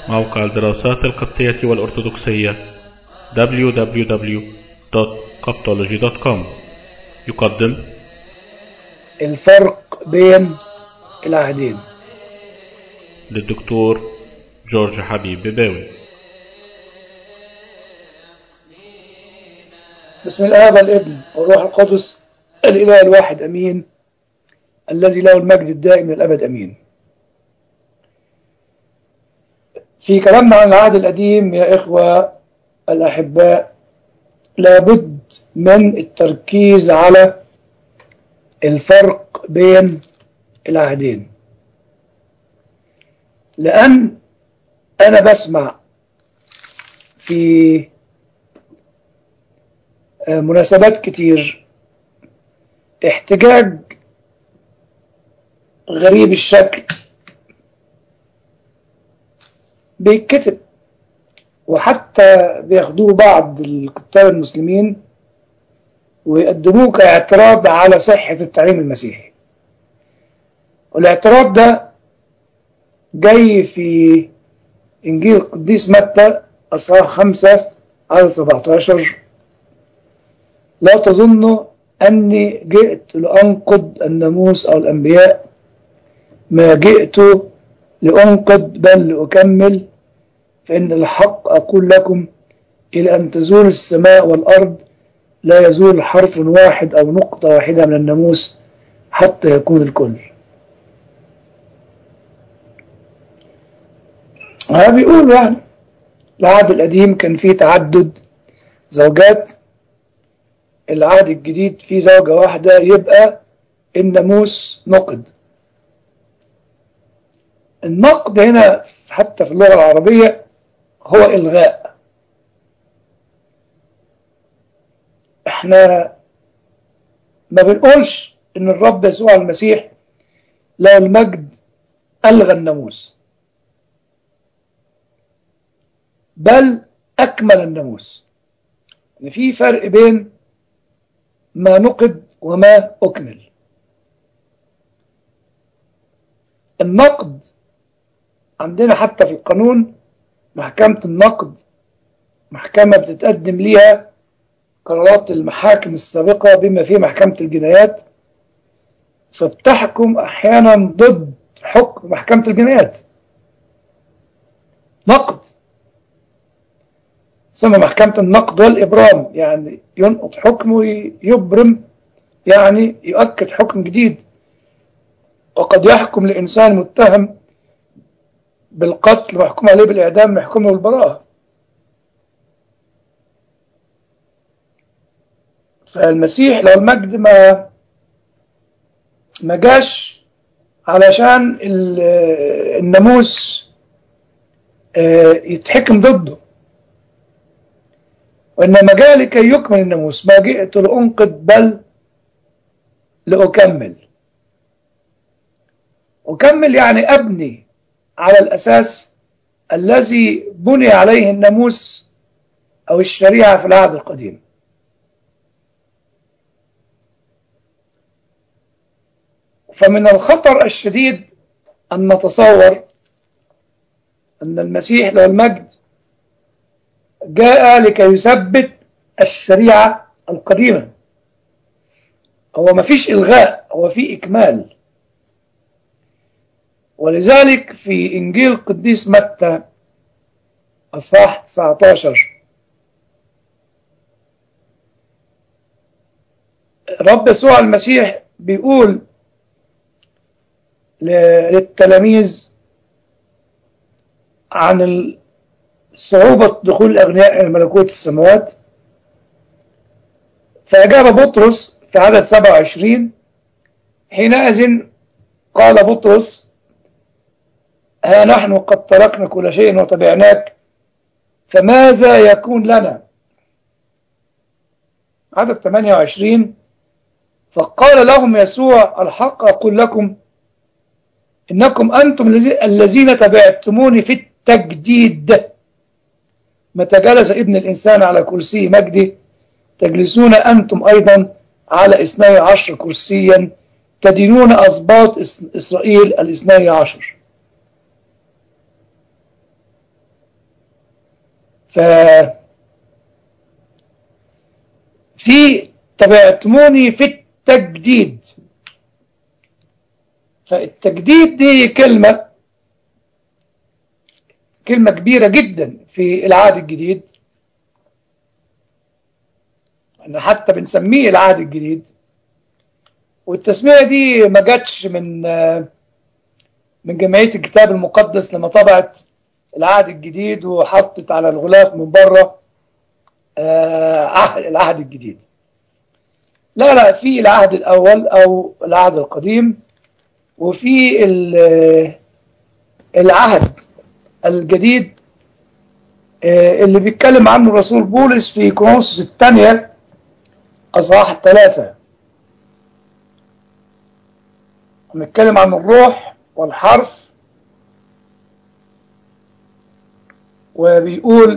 موقع الدراسات القبطية والأرثوذكسية www.coptology.com يقدم الفرق بين العهدين للدكتور جورج حبيب بباوي بسم الآب والابن والروح القدس الإله الواحد أمين الذي له المجد الدائم للأبد أمين في كلامنا عن العهد القديم يا إخوة الأحباء لابد من التركيز على الفرق بين العهدين لأن أنا بسمع في مناسبات كتير احتجاج غريب الشكل بيتكتب وحتى بياخدوه بعض الكتاب المسلمين ويقدموه كاعتراض على صحة التعليم المسيحي والاعتراض ده جاي في إنجيل القديس متى أصحاح خمسة على 17 لا تظنوا أني جئت لأنقض الناموس أو الأنبياء ما جئت لأنقض بل لأكمل فإن الحق أقول لكم إلى أن تزول السماء والأرض لا يزول حرف واحد أو نقطة واحدة من الناموس حتى يكون الكل هذا بيقول يعني العهد القديم كان فيه تعدد زوجات العهد الجديد فيه زوجة واحدة يبقى الناموس نقد النقد هنا حتى في اللغة العربية هو إلغاء احنا ما بنقولش ان الرب يسوع المسيح له المجد ألغى الناموس بل أكمل الناموس يعني في فرق بين ما نقد وما أكمل النقد عندنا حتى في القانون محكمة النقد محكمة بتتقدم ليها قرارات المحاكم السابقة بما فيه محكمة الجنايات فبتحكم أحيانا ضد حكم محكمة الجنايات نقد سمى محكمة النقد والإبرام يعني ينقض حكم ويبرم يعني يؤكد حكم جديد وقد يحكم لإنسان متهم بالقتل محكوم عليه بالإعدام محكومه بالبراءة فالمسيح لو المجد ما ما جاش علشان الناموس يتحكم ضده وإنما جاء لكي يكمل الناموس ما جئت لأنقذ بل لأكمل أكمل يعني أبني على الأساس الذي بني عليه الناموس أو الشريعة في العهد القديم فمن الخطر الشديد أن نتصور أن المسيح له المجد جاء لكي يثبت الشريعة القديمة هو ما فيش إلغاء هو في إكمال ولذلك في إنجيل القديس متى أصحاح 19 رب يسوع المسيح بيقول للتلاميذ عن صعوبة دخول الأغنياء إلى ملكوت السماوات فأجاب بطرس في عدد 27 حينئذ قال بطرس ها نحن قد تركنا كل شيء وتبعناك فماذا يكون لنا عدد 28 فقال لهم يسوع الحق أقول لكم إنكم أنتم الذين تبعتموني في التجديد متى جلس ابن الإنسان على كرسي مجده تجلسون أنتم أيضا على اثني عشر كرسيا تدينون أسباط إسرائيل الاثني عشر ف في تبعتموني في التجديد فالتجديد دي كلمة كلمة كبيرة جدا في العهد الجديد احنا حتى بنسميه العهد الجديد والتسمية دي ما جاتش من من جمعية الكتاب المقدس لما طبعت العهد الجديد وحطت على الغلاف من بره العهد الجديد لا لا في العهد الأول أو العهد القديم وفي العهد الجديد اللي بيتكلم عنه الرسول بولس في كورنثوس الثانية أصحاح الثلاثة بنتكلم عن الروح والحرف وبيقول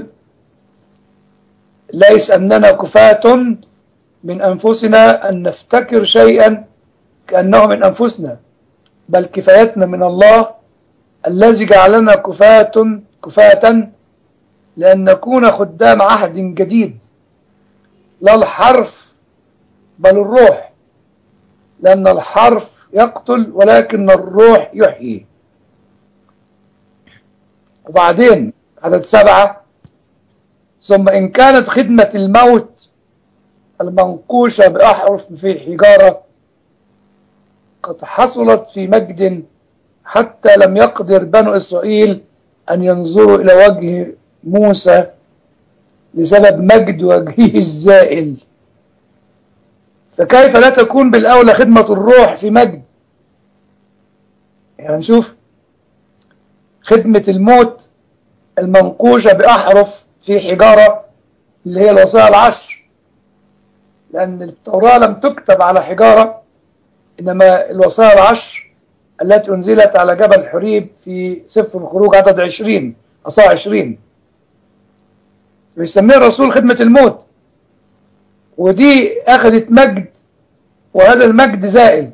ليس أننا كفاة من أنفسنا أن نفتكر شيئا كأنه من أنفسنا بل كفايتنا من الله الذي جعلنا كفاة كفاة لأن نكون خدام عهد جديد لا الحرف بل الروح لأن الحرف يقتل ولكن الروح يحيي وبعدين عدد سبعة ثم إن كانت خدمة الموت المنقوشة بأحرف في حجارة قد حصلت في مجد حتى لم يقدر بنو إسرائيل أن ينظروا إلى وجه موسى لسبب مجد وجهه الزائل فكيف لا تكون بالأولى خدمة الروح في مجد يعني نشوف خدمة الموت المنقوشة بأحرف في حجارة اللي هي الوصايا العشر لأن التوراة لم تكتب على حجارة إنما الوصايا العشر التي أنزلت على جبل حريب في سفر الخروج عدد عشرين أصاع عشرين بيسميه الرسول خدمة الموت ودي أخذت مجد وهذا المجد زائل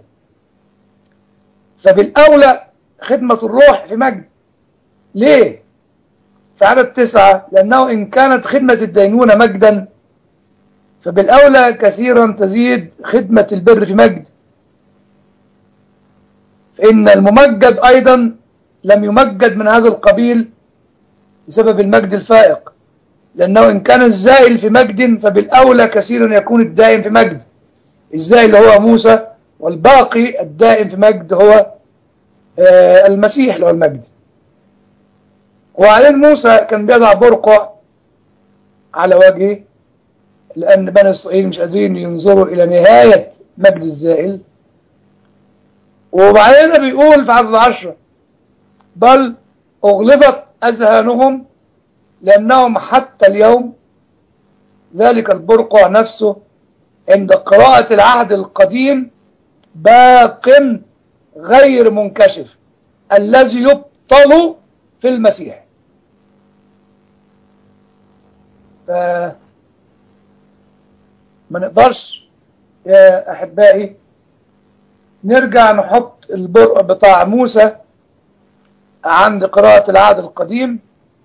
فبالأولى خدمة الروح في مجد ليه؟ في عدد تسعة لأنه إن كانت خدمة الدينونة مجدا فبالأولى كثيرا تزيد خدمة البر في مجد فإن الممجد أيضا لم يمجد من هذا القبيل بسبب المجد الفائق لأنه إن كان الزائل في مجد فبالأولى كثيرا يكون الدائم في مجد الزائل هو موسى والباقي الدائم في مجد هو المسيح اللي هو المجد وبعدين موسى كان بيضع برقع على وجهه لأن بني إسرائيل مش قادرين ينظروا إلى نهاية مجد الزائل وبعدين بيقول في عدد عشرة بل أغلظت أذهانهم لأنهم حتى اليوم ذلك البرقع نفسه عند قراءة العهد القديم باق غير منكشف الذي يبطل في المسيح ف ما نقدرش يا أحبائي نرجع نحط البرق بتاع موسى عند قراءة العهد القديم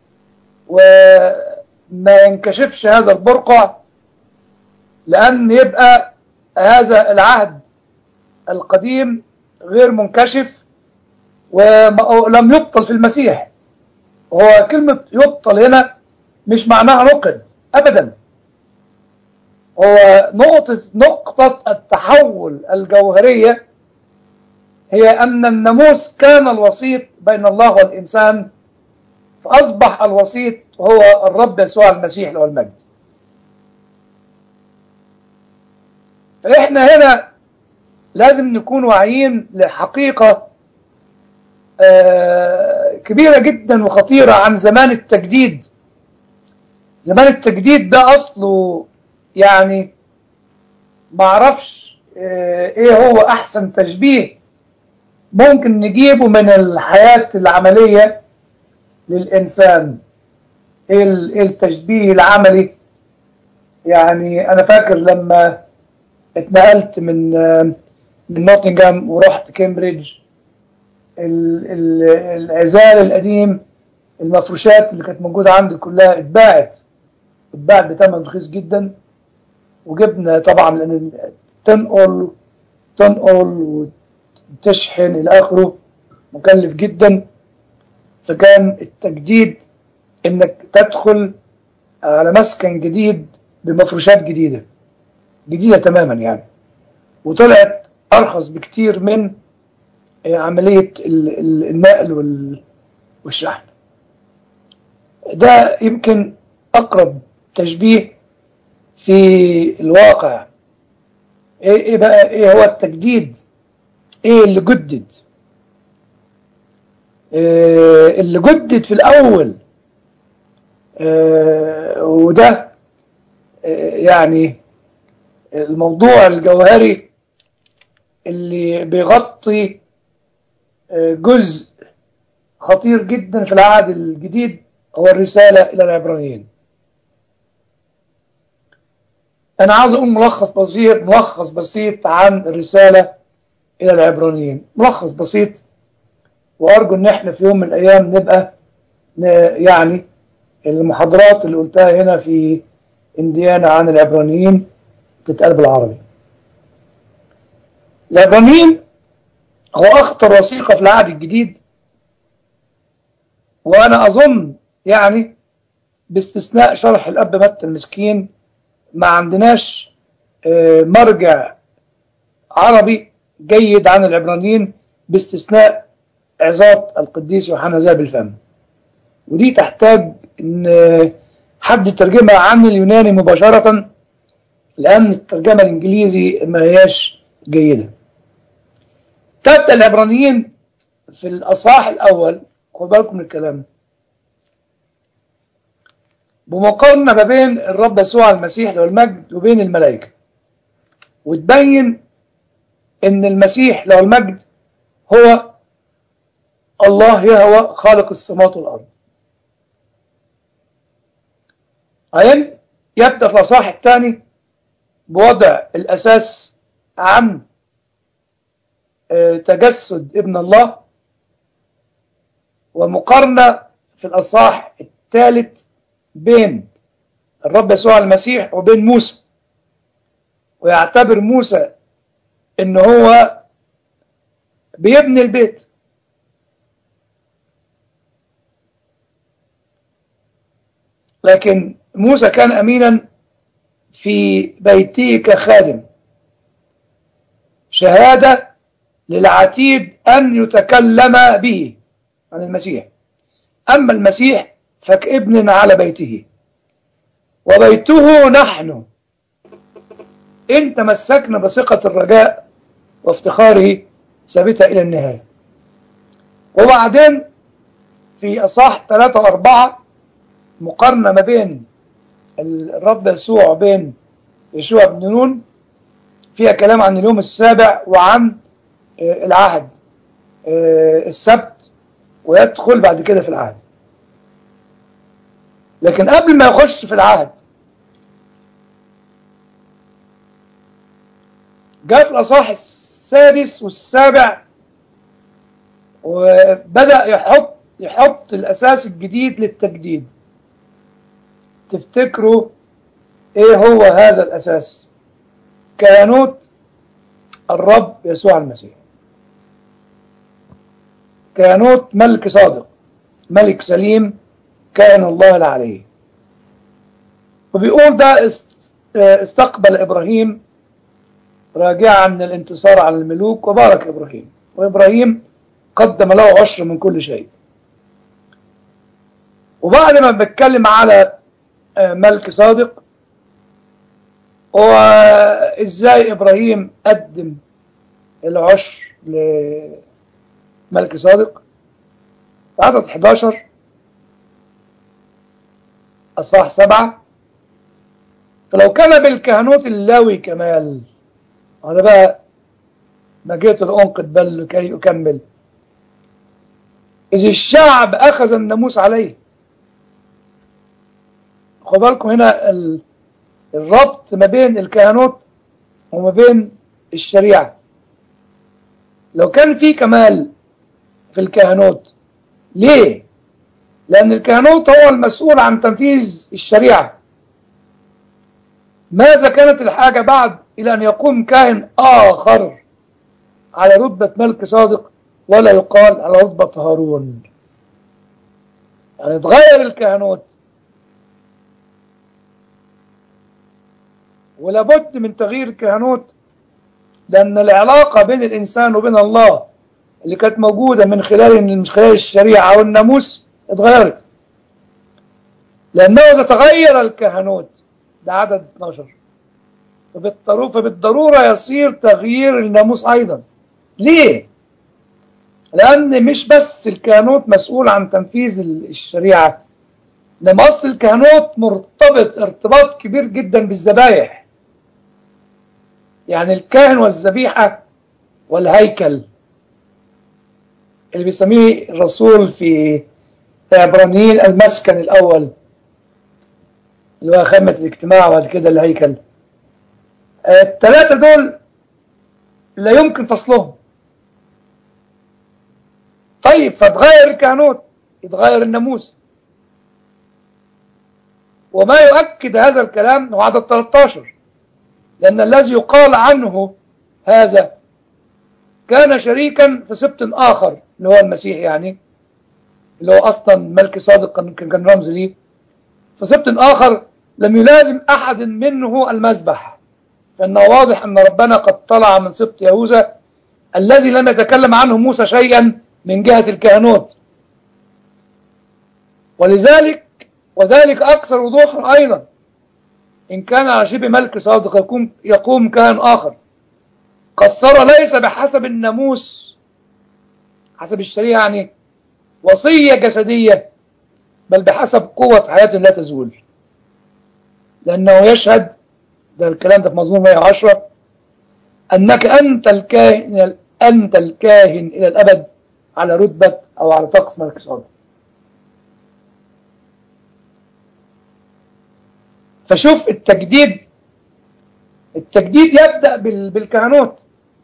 وما ينكشفش هذا البرقع لأن يبقى هذا العهد القديم غير منكشف ولم يبطل في المسيح هو كلمة يبطل هنا مش معناها نقد أبدا هو نقطة نقطة التحول الجوهرية هي أن الناموس كان الوسيط بين الله والإنسان فأصبح الوسيط هو الرب يسوع المسيح له المجد فإحنا هنا لازم نكون واعيين لحقيقة كبيرة جدا وخطيرة عن زمان التجديد زمان التجديد ده أصله يعني معرفش ايه هو احسن تشبيه ممكن نجيبه من الحياة العملية للإنسان ايه التشبيه العملي يعني انا فاكر لما اتنقلت من من نوتنغهام ورحت كامبريدج العزال القديم المفروشات اللي كانت موجودة عندي كلها اتباعت اتباعت بثمن رخيص جدا وجبنا طبعا لان تنقل تنقل وتشحن الى اخره مكلف جدا فكان التجديد انك تدخل على مسكن جديد بمفروشات جديدة جديدة تماما يعني وطلعت ارخص بكتير من عملية النقل والشحن ده يمكن اقرب تشبيه في الواقع ايه, إيه بقى ايه هو التجديد ايه اللي جدد إيه اللي جدد في الاول إيه وده إيه يعني الموضوع الجوهري اللي بيغطي جزء خطير جدا في العهد الجديد هو الرسالة إلى العبرانيين أنا عاوز أقول ملخص بسيط ملخص بسيط عن الرسالة إلى العبرانيين ملخص بسيط وأرجو إن إحنا في يوم من الأيام نبقى يعني المحاضرات اللي قلتها هنا في إنديانا عن العبرانيين تتقال بالعربي العبرانيين هو أخطر وثيقة في العهد الجديد وأنا أظن يعني باستثناء شرح الأب متى المسكين ما عندناش مرجع عربي جيد عن العبرانيين باستثناء عظات القديس يوحنا ذهب الفم ودي تحتاج ان حد يترجمها عن اليوناني مباشرة لأن الترجمة الإنجليزي ما هياش جيدة تبدأ العبرانيين في الأصحاح الأول خد بالكم من الكلام بمقارنة ما بين الرب يسوع المسيح له المجد وبين الملائكة وتبين ان المسيح له المجد هو الله يهوى خالق السماوات والارض عين يبدأ في الأصحاح الثاني بوضع الأساس عن تجسد ابن الله ومقارنة في الأصحاح الثالث بين الرب يسوع المسيح وبين موسى ويعتبر موسى ان هو بيبني البيت لكن موسى كان امينا في بيته كخادم شهادة للعتيد أن يتكلم به عن المسيح أما المسيح فكابن على بيته وبيته نحن إن تمسكنا بثقة الرجاء وافتخاره ثابتة إلى النهاية وبعدين في أصح ثلاثة وأربعة مقارنة ما بين الرب يسوع وبين يشوع بن نون فيها كلام عن اليوم السابع وعن العهد السبت ويدخل بعد كده في العهد لكن قبل ما يخش في العهد جاء في الأصحاح السادس والسابع وبدأ يحط يحط الأساس الجديد للتجديد تفتكروا ايه هو هذا الأساس كهنوت الرب يسوع المسيح كهنوت ملك صادق ملك سليم كائن الله العلي وبيقول ده استقبل إبراهيم راجعا من الانتصار على الملوك وبارك إبراهيم وإبراهيم قدم له عشر من كل شيء وبعد ما بتكلم على ملك صادق وإزاي إبراهيم قدم العشر لملك صادق عدد 11 أصحاح سبعة فلو كان بالكهنوت اللاوي كمال أنا بقى ما جيت لأنقذ بل لكي أكمل إذ الشعب أخذ الناموس عليه خد بالكم هنا ال... الربط ما بين الكهنوت وما بين الشريعة لو كان في كمال في الكهنوت ليه؟ لأن الكهنوت هو المسؤول عن تنفيذ الشريعة ماذا كانت الحاجة بعد إلى أن يقوم كاهن آخر على رتبة ملك صادق ولا يقال على رتبة هارون يعني تغير الكهنوت ولابد من تغيير الكهنوت لأن العلاقة بين الإنسان وبين الله اللي كانت موجودة من خلال من خلال الشريعة والناموس اتغيرت لأنه إذا تغير الكهنوت ده عدد 12 فبالضرورة, فبالضرورة يصير تغيير الناموس أيضا ليه؟ لأن مش بس الكهنوت مسؤول عن تنفيذ الشريعة لما أصل الكهنوت مرتبط ارتباط كبير جدا بالذبايح يعني الكاهن والذبيحة والهيكل اللي بيسميه الرسول في عبرانيين المسكن الأول اللي هو خامة الاجتماع وبعد كده الهيكل الثلاثة دول لا يمكن فصلهم طيب فتغير الكهنوت يتغير الناموس وما يؤكد هذا الكلام هو عدد 13 لأن الذي يقال عنه هذا كان شريكا في سبط آخر اللي هو المسيح يعني اللي هو أصلا ملك صادق كان رمز ليه في سبط آخر لم يلازم أحد منه المذبح فإنه واضح أن ربنا قد طلع من سبط يهوذا الذي لم يتكلم عنه موسى شيئا من جهة الكهنوت ولذلك وذلك أكثر وضوحا أيضا إن كان على شبه ملك صادق يقوم, يقوم كاهن آخر قد صار ليس بحسب الناموس حسب الشريعة يعني وصية جسدية بل بحسب قوة حياة لا تزول لأنه يشهد ده الكلام ده في مزمور 110 أنك أنت الكاهن أنت الكاهن إلى الأبد على رتبة أو على طقس ملك صادق فشوف التجديد التجديد يبدأ بالكهنوت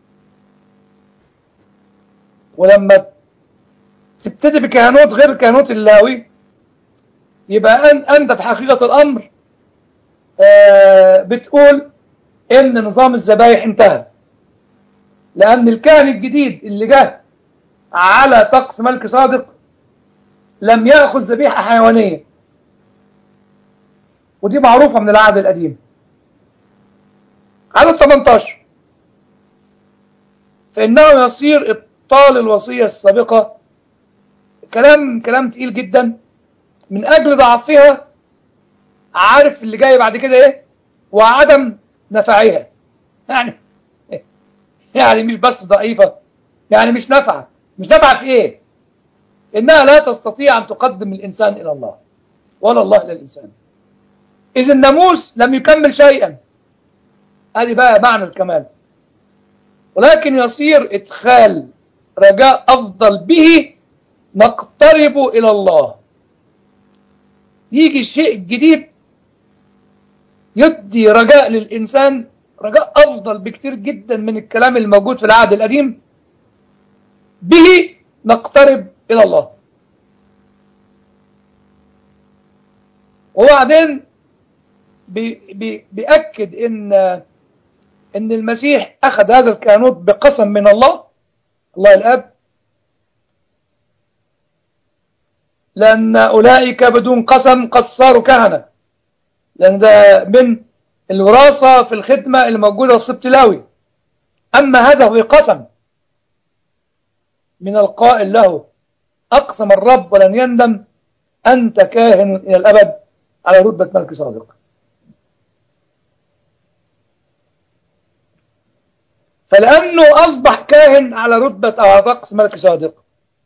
ولما تبتدي بكهنوت غير كهنوت اللاوي يبقى أنت في حقيقة الأمر بتقول إن نظام الذبايح انتهى لأن الكاهن الجديد اللي جه على طقس ملك صادق لم يأخذ ذبيحة حيوانية ودي معروفة من العهد القديم عدد 18 فإنه يصير إبطال الوصية السابقة كلام كلام تقيل جدا من أجل ضعفها عارف اللي جاي بعد كده إيه وعدم نفعها يعني يعني مش بس ضعيفة يعني مش نافعة مش نافعة في إيه إنها لا تستطيع أن تقدم الإنسان إلى الله ولا الله إلى الإنسان إذا الناموس لم يكمل شيئا هذه بقى معنى الكمال ولكن يصير إدخال رجاء أفضل به نقترب إلى الله يجي الشيء الجديد يدي رجاء للإنسان رجاء أفضل بكتير جدا من الكلام الموجود في العهد القديم به نقترب إلى الله وبعدين بي بي بيأكد إن إن المسيح أخذ هذا الكهنوت بقسم من الله الله الأب لأن أولئك بدون قسم قد صاروا كهنة لأن ده من الوراثة في الخدمة الموجودة في سبت لاوي أما هذا هو قسم من القائل له أقسم الرب ولن يندم أنت كاهن إلى الأبد على رتبة ملك صادق فلأنه أصبح كاهن على رتبة أو على طقس ملك صادق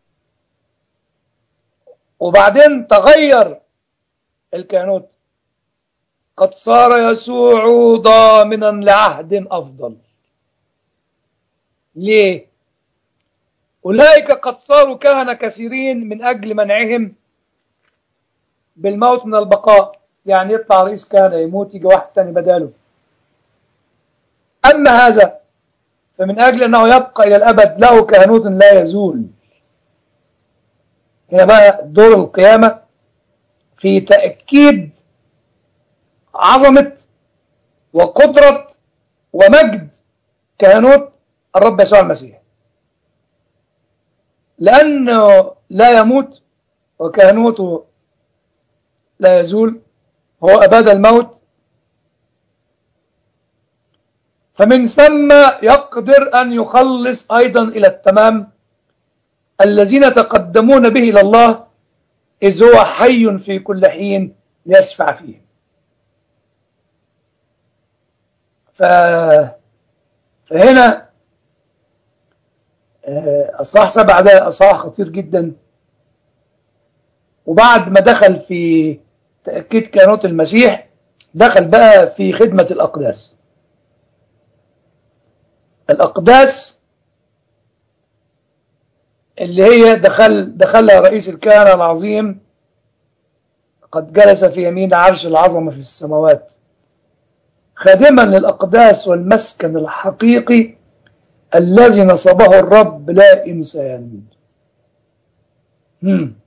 وبعدين تغير الكهنوت قد صار يسوع ضامنا لعهد أفضل ليه؟ أولئك قد صاروا كهنة كثيرين من أجل منعهم بالموت من البقاء يعني يطلع رئيس كهنة يموت يجي واحد تاني بداله أما هذا فمن أجل أنه يبقى إلى الأبد له كهنوت لا يزول هنا بقى دور القيامة في تأكيد عظمة وقدرة ومجد كهنوت الرب يسوع المسيح لأنه لا يموت وكهنوته لا يزول هو أباد الموت فمن ثم يقدر أن يخلص أيضا إلى التمام الذين تقدمون به إلى الله إذ هو حي في كل حين ليشفع فيه ف... فهنا أصحاح سبعة ده أصحاح خطير جدا وبعد ما دخل في تأكيد كهنوت المسيح دخل بقى في خدمة الأقداس الأقداس اللي هي دخل دخلها رئيس الكهنة العظيم قد جلس في يمين عرش العظمة في السماوات خادما للأقداس والمسكن الحقيقي الذي نصبه الرب لا إنسان هم.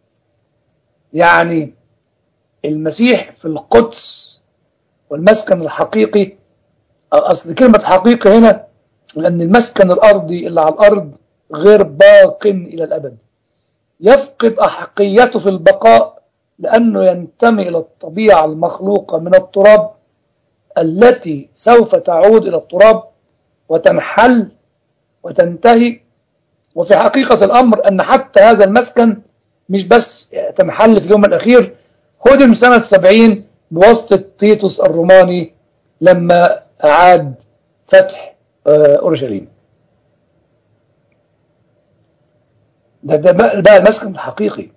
يعني المسيح في القدس والمسكن الحقيقي أصل كلمة حقيقي هنا لأن المسكن الأرضي اللي على الأرض غير باق إلى الأبد يفقد أحقيته في البقاء لأنه ينتمي إلى الطبيعة المخلوقة من التراب التي سوف تعود إلى التراب وتنحل وتنتهي وفي حقيقة الأمر أن حتى هذا المسكن مش بس تنحل في اليوم الأخير هدم سنة سبعين بواسطة تيتوس الروماني لما أعاد فتح أورشليم ده, ده بقى المسكن الحقيقي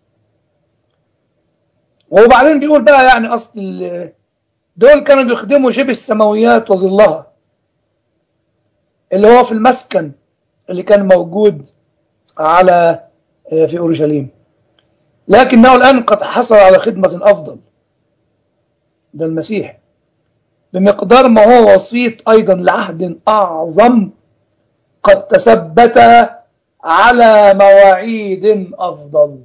وبعدين بيقول بقى يعني أصل دول كانوا بيخدموا شبه السماويات وظلها اللي هو في المسكن اللي كان موجود على في أورشليم لكنه الآن قد حصل على خدمة أفضل ده المسيح بمقدار ما هو وسيط أيضا لعهد أعظم قد تثبت على مواعيد أفضل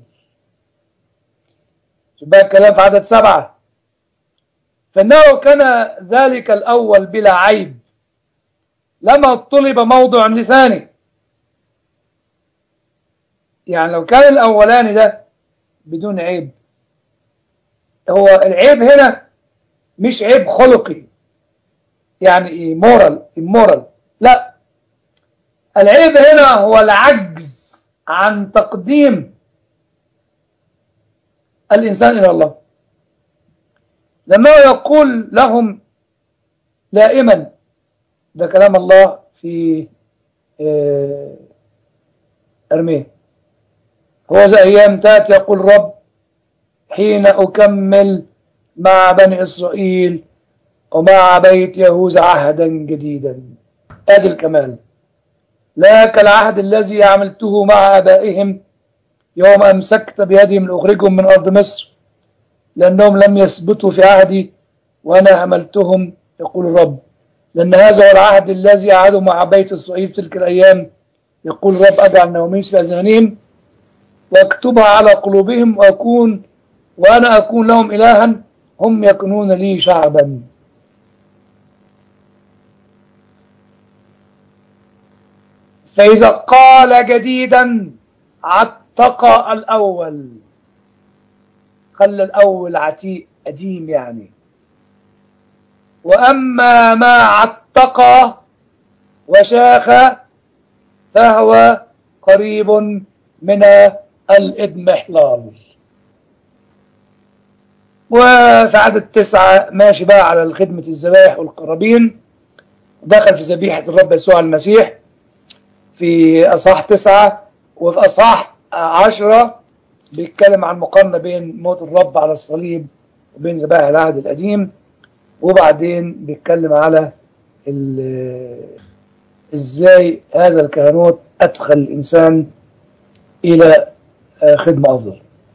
بقى الكلام في عدد سبعة فإنه كان ذلك الأول بلا عيب لما طلب موضع لثاني يعني لو كان الأولاني ده بدون عيب هو العيب هنا مش عيب خلقي يعني ايه مورال immoral لا العيب هنا هو العجز عن تقديم الإنسان إلى الله لما يقول لهم دائما ده كلام الله في أرميه هو ذا أيام تأتي يقول رب حين أكمل مع بني إسرائيل ومع بيت يهوذا عهدا جديدا ادي الكمال لا كالعهد الذي عملته مع آبائهم يوم أمسكت بيدهم لأخرجهم من أرض مصر لأنهم لم يثبتوا في عهدي وأنا عملتهم يقول الرب لأن هذا هو العهد الذي أعده مع بيت إسرائيل تلك الأيام يقول الرب أجعل نوميس في أذهانهم واكتبها على قلوبهم وأكون وأنا أكون لهم إلها هم يكونون لي شعبا فإذا قال جديدا عتق الأول خلى الأول عتيق قديم يعني وأما ما عتق وشاخ فهو قريب من الإضمحلال وفي عدد تسعة ماشي بقى على خدمة الذبائح والقرابين دخل في ذبيحة الرب يسوع المسيح في أصحاح تسعة وفي أصحاح عشرة بيتكلم عن مقارنة بين موت الرب على الصليب وبين ذبائح العهد القديم وبعدين بيتكلم على ازاي هذا الكهنوت أدخل الإنسان إلى خدمة أفضل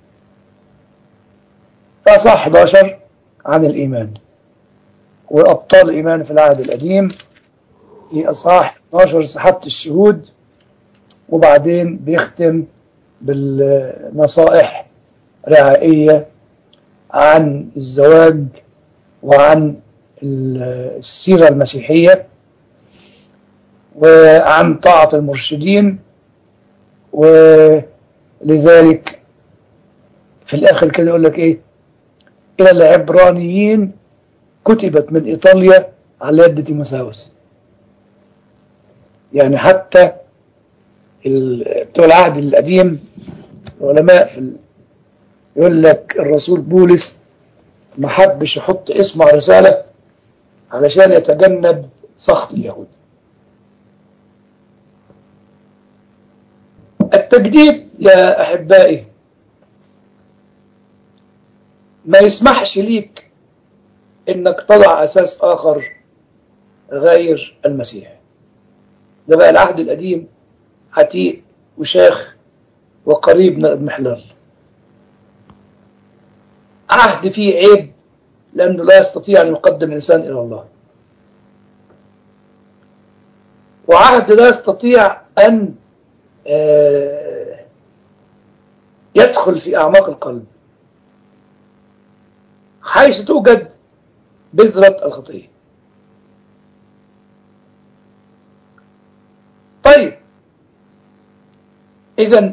فأصح 11 عن الإيمان وأبطال الإيمان في العهد القديم في أصحاح 12 صحة الشهود وبعدين بيختم بالنصائح رعائية عن الزواج وعن السيرة المسيحية وعن طاعة المرشدين ولذلك في الآخر كده يقول لك إيه إلى العبرانيين كتبت من إيطاليا على يد تيموثاوس يعني حتى بتوع العهد القديم العلماء في ال... يقول لك الرسول بولس ما حبش يحط اسمه على رسالة علشان يتجنب سخط اليهود التجديد يا أحبائي ما يسمحش ليك انك تضع اساس اخر غير المسيح ده بقى العهد القديم عتيق وشاخ وقريب من الاضمحلال عهد فيه عيب لانه لا يستطيع ان يقدم الانسان الى الله وعهد لا يستطيع ان يدخل في اعماق القلب حيث توجد بذرة الخطية طيب إذا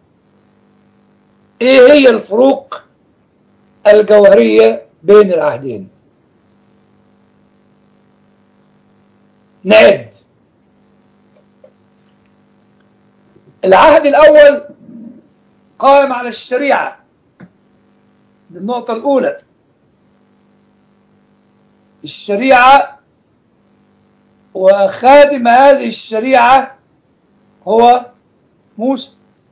إيه هي الفروق الجوهرية بين العهدين نعد العهد الأول قائم على الشريعة دي النقطة الأولى الشريعة وخادم هذه الشريعة هو موسى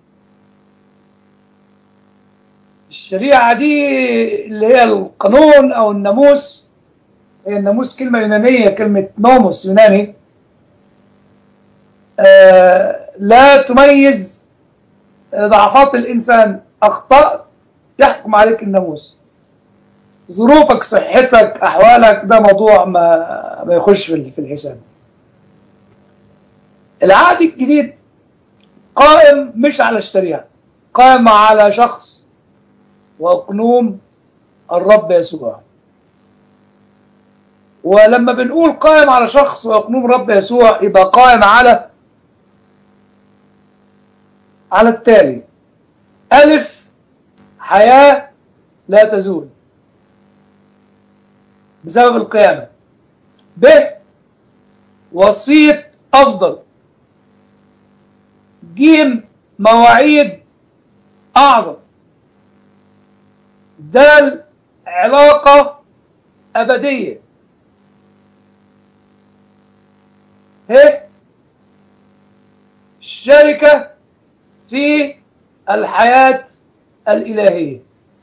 الشريعة دي اللي هي القانون أو الناموس هي الناموس كلمة يونانية كلمة نوموس يوناني آه لا تميز ضعفات الإنسان أخطأ يحكم عليك الناموس ظروفك صحتك أحوالك ده موضوع ما, ما يخش في الحساب العهد الجديد قائم مش على الشريعة قائم على شخص وأقنوم الرب يسوع ولما بنقول قائم على شخص وأقنوم رب يسوع يبقى قائم على على التالي ألف حياة لا تزول بسبب القيامة ب وسيط أفضل جيم مواعيد أعظم دال علاقة أبدية ه الشركة في الحياة الإلهية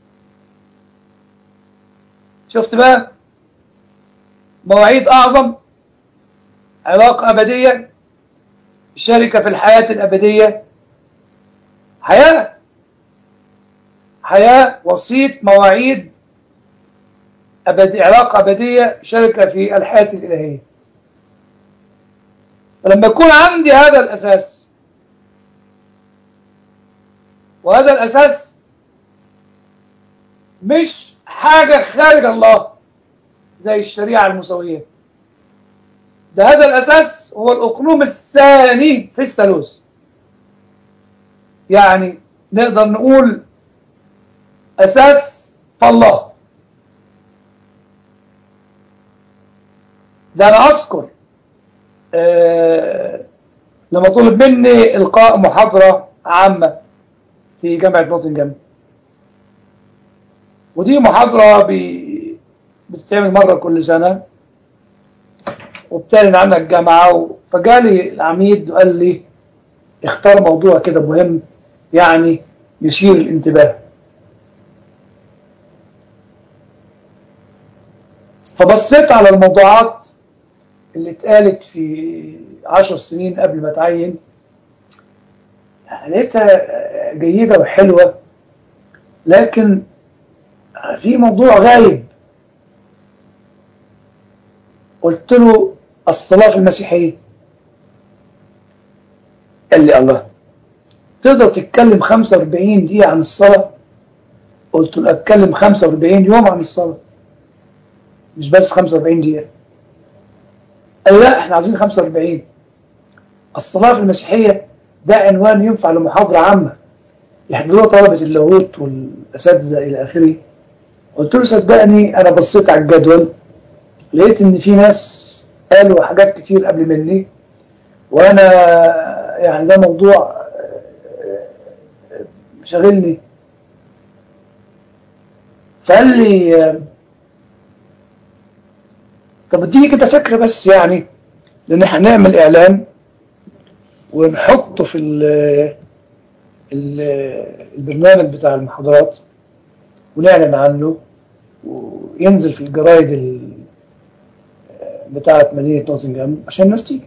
شفت بقى مواعيد أعظم علاقة أبدية شركة في الحياة الأبدية حياة حياة وسيط مواعيد أبدي علاقة أبدية شركة في الحياة الإلهية فلما يكون عندي هذا الأساس وهذا الأساس مش حاجة خارج الله زي الشريعة المسوية ده هذا الأساس هو الأقنوم الثاني في الثالوث يعني نقدر نقول أساس فالله ده أنا أذكر أه لما طلب مني إلقاء محاضرة عامة في جامعة نوتنجهام ودي محاضرة بي... بتتعمل مرة كل سنة وبتعلن عنها الجامعة فجالي العميد وقال لي اختار موضوع كده مهم يعني يثير الانتباه فبصيت على الموضوعات اللي اتقالت في عشر سنين قبل ما اتعين لقيتها جيدة وحلوة لكن في موضوع غايب قلت له الصلاة في المسيحية قال لي الله تقدر تتكلم 45 دقيقة عن الصلاة قلت له أتكلم 45 يوم عن الصلاة مش بس 45 دقيقة قال لا احنا عايزين 45 الصلاة في المسيحية ده عنوان ينفع لمحاضرة عامة يحضروها طلبة اللاهوت والأساتذة إلى آخره قلت له صدقني أنا بصيت على الجدول لقيت إن في ناس قالوا حاجات كتير قبل مني وأنا يعني ده موضوع شغلني فقال لي طب اديني كده فكرة بس يعني لأن احنا هنعمل إعلان ونحطه في ال ال البرنامج بتاع المحاضرات ونعلن عنه وينزل في الجرايد ال- بتاعة مدينة نوتنجهام عشان الناس تيجي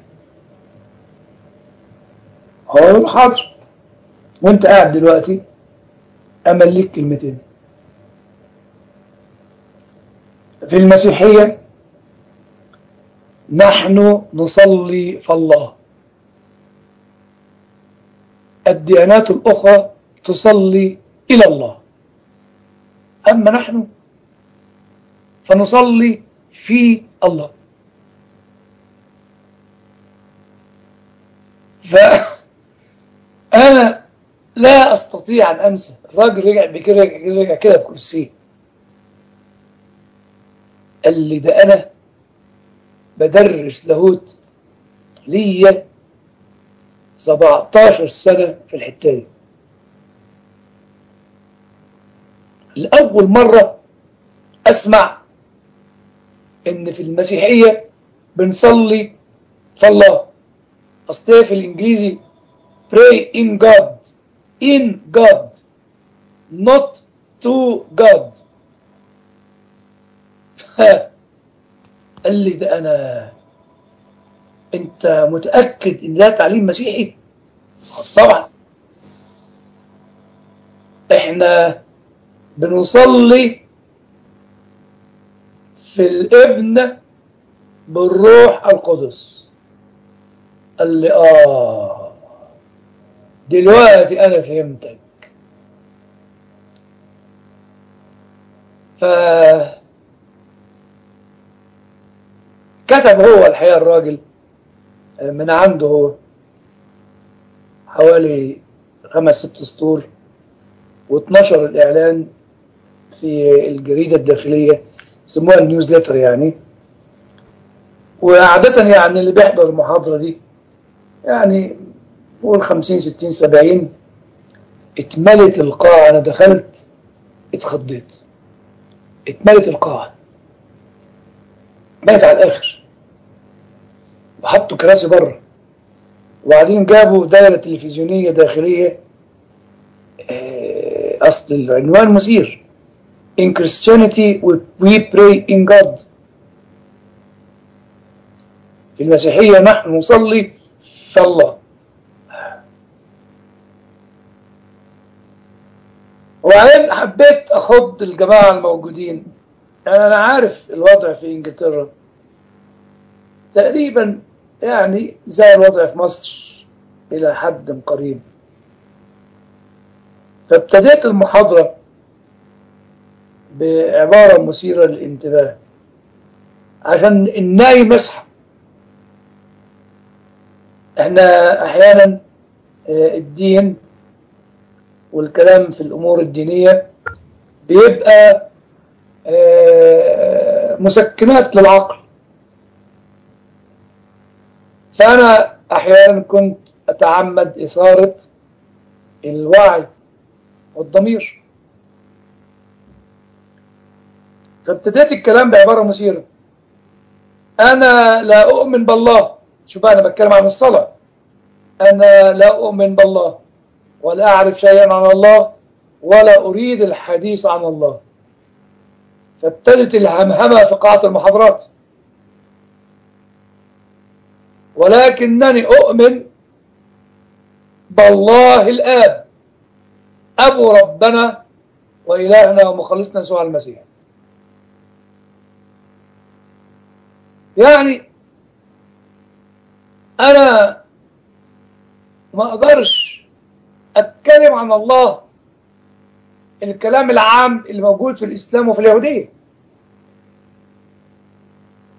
هو حاضر وانت قاعد دلوقتي امليك كلمتين في المسيحية نحن نصلي فالله الديانات الأخرى تصلي إلى الله أما نحن فنصلي في الله فأنا لا أستطيع أن أنسى الراجل رجع بكده رجع كده بكرسيه قال لي ده أنا بدرس لاهوت ليا 17 سنة في الحتة دي لأول مرة أسمع إن في المسيحية بنصلي فالله أصل في الإنجليزي pray in God in God not to God قال لي ده أنا أنت متأكد إن ده تعليم مسيحي؟ طبعا إحنا بنصلي في الابن بالروح القدس قال لي آه دلوقتي أنا فهمتك ف كتب هو الحقيقة الراجل من عنده هو حوالي خمس ست سطور واتنشر الإعلان في الجريدة الداخلية يسموها النيوزليتر يعني وعادة يعني اللي بيحضر المحاضرة دي يعني قول 50 60 70 اتملت القاعة أنا دخلت اتخضيت اتملت القاعة ملت على الآخر وحطوا كراسي بره وبعدين جابوا دائرة تلفزيونية داخلية آه، أصل العنوان مثير In Christianity we pray in God في المسيحية نحن نصلي في الله وبعدين حبيت أخض الجماعة الموجودين يعني أنا عارف الوضع في إنجلترا تقريبا يعني زي الوضع في مصر إلى حد قريب فابتديت المحاضرة بعبارة مثيرة للانتباه عشان النايم يصحى احنا احيانا آه، الدين والكلام في الامور الدينية بيبقى آه، مسكنات للعقل فانا احيانا كنت اتعمد اثارة الوعي والضمير فابتديت الكلام بعبارة مثيرة أنا لا أؤمن بالله شوف أنا بتكلم عن الصلاة أنا لا أؤمن بالله ولا أعرف شيئا عن الله ولا أريد الحديث عن الله فابتدت الهمهمة في قاعة المحاضرات ولكنني أؤمن بالله الآب أبو ربنا وإلهنا ومخلصنا يسوع المسيح يعني أنا ما أقدرش أتكلم عن الله الكلام العام اللي موجود في الإسلام وفي اليهودية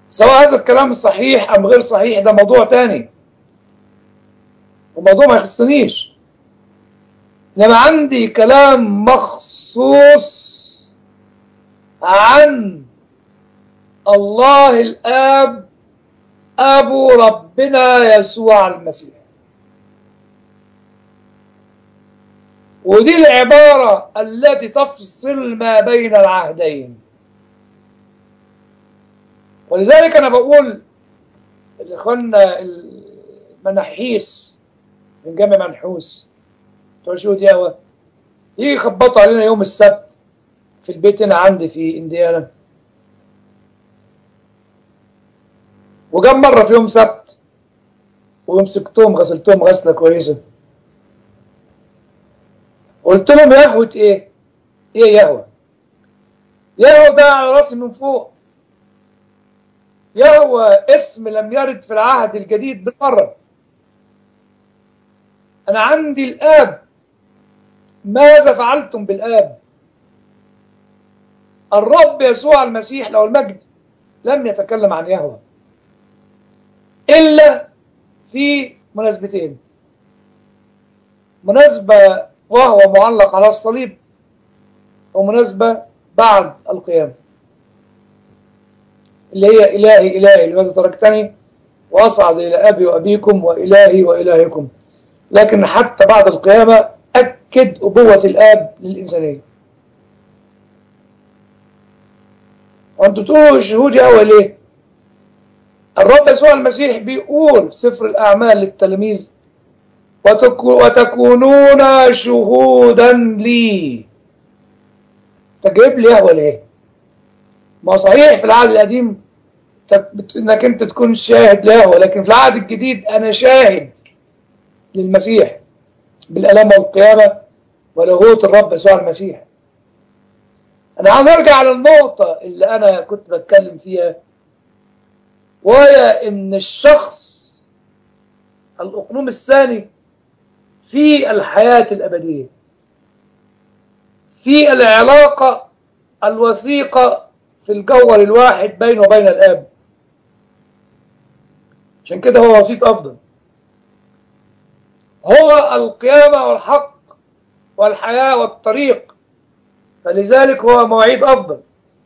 سواء هذا الكلام صحيح أم غير صحيح ده موضوع تاني وموضوع ما يخصنيش إنما عندي كلام مخصوص عن الله الآب أبو ربنا يسوع المسيح ودي العبارة التي تفصل ما بين العهدين ولذلك أنا بقول لإخواننا المنحيس من جامع منحوس بتوع شهود يهوى يجي يخبطوا علينا يوم السبت في البيت هنا عندي في انديانا وجاب مرة في يوم سبت ومسكتهم غسلتهم غسلة كويسة قلت لهم يهوة ايه؟ ايه يهوة؟ يهوة ده على راسي من فوق يهوة اسم لم يرد في العهد الجديد بالمرة أنا عندي الآب ماذا فعلتم بالآب الرب يسوع المسيح له المجد لم يتكلم عن يهوه إلا في مناسبتين مناسبة وهو معلق على الصليب ومناسبة بعد القيامة اللي هي إلهي إلهي لماذا تركتني وأصعد إلى أبي وأبيكم وإلهي وإلهكم لكن حتى بعد القيامة أكد أبوة الآب للإنسانية وأنتوا تقولوا شهود أول ليه الرب يسوع المسيح بيقول في سفر الأعمال للتلاميذ وتكونون شهودا لي تجيب لي يهوى ليه ما صحيح في العهد القديم انك انت تكون شاهد له لكن في العهد الجديد انا شاهد للمسيح بالالام والقيامه ولاهوت الرب يسوع المسيح انا عاوز ارجع للنقطه اللي انا كنت بتكلم فيها وهي ان الشخص الاقنوم الثاني في الحياه الابديه في العلاقه الوثيقه في الجوهر الواحد بينه وبين الاب عشان كده هو وسيط افضل هو القيامه والحق والحياه والطريق فلذلك هو مواعيد افضل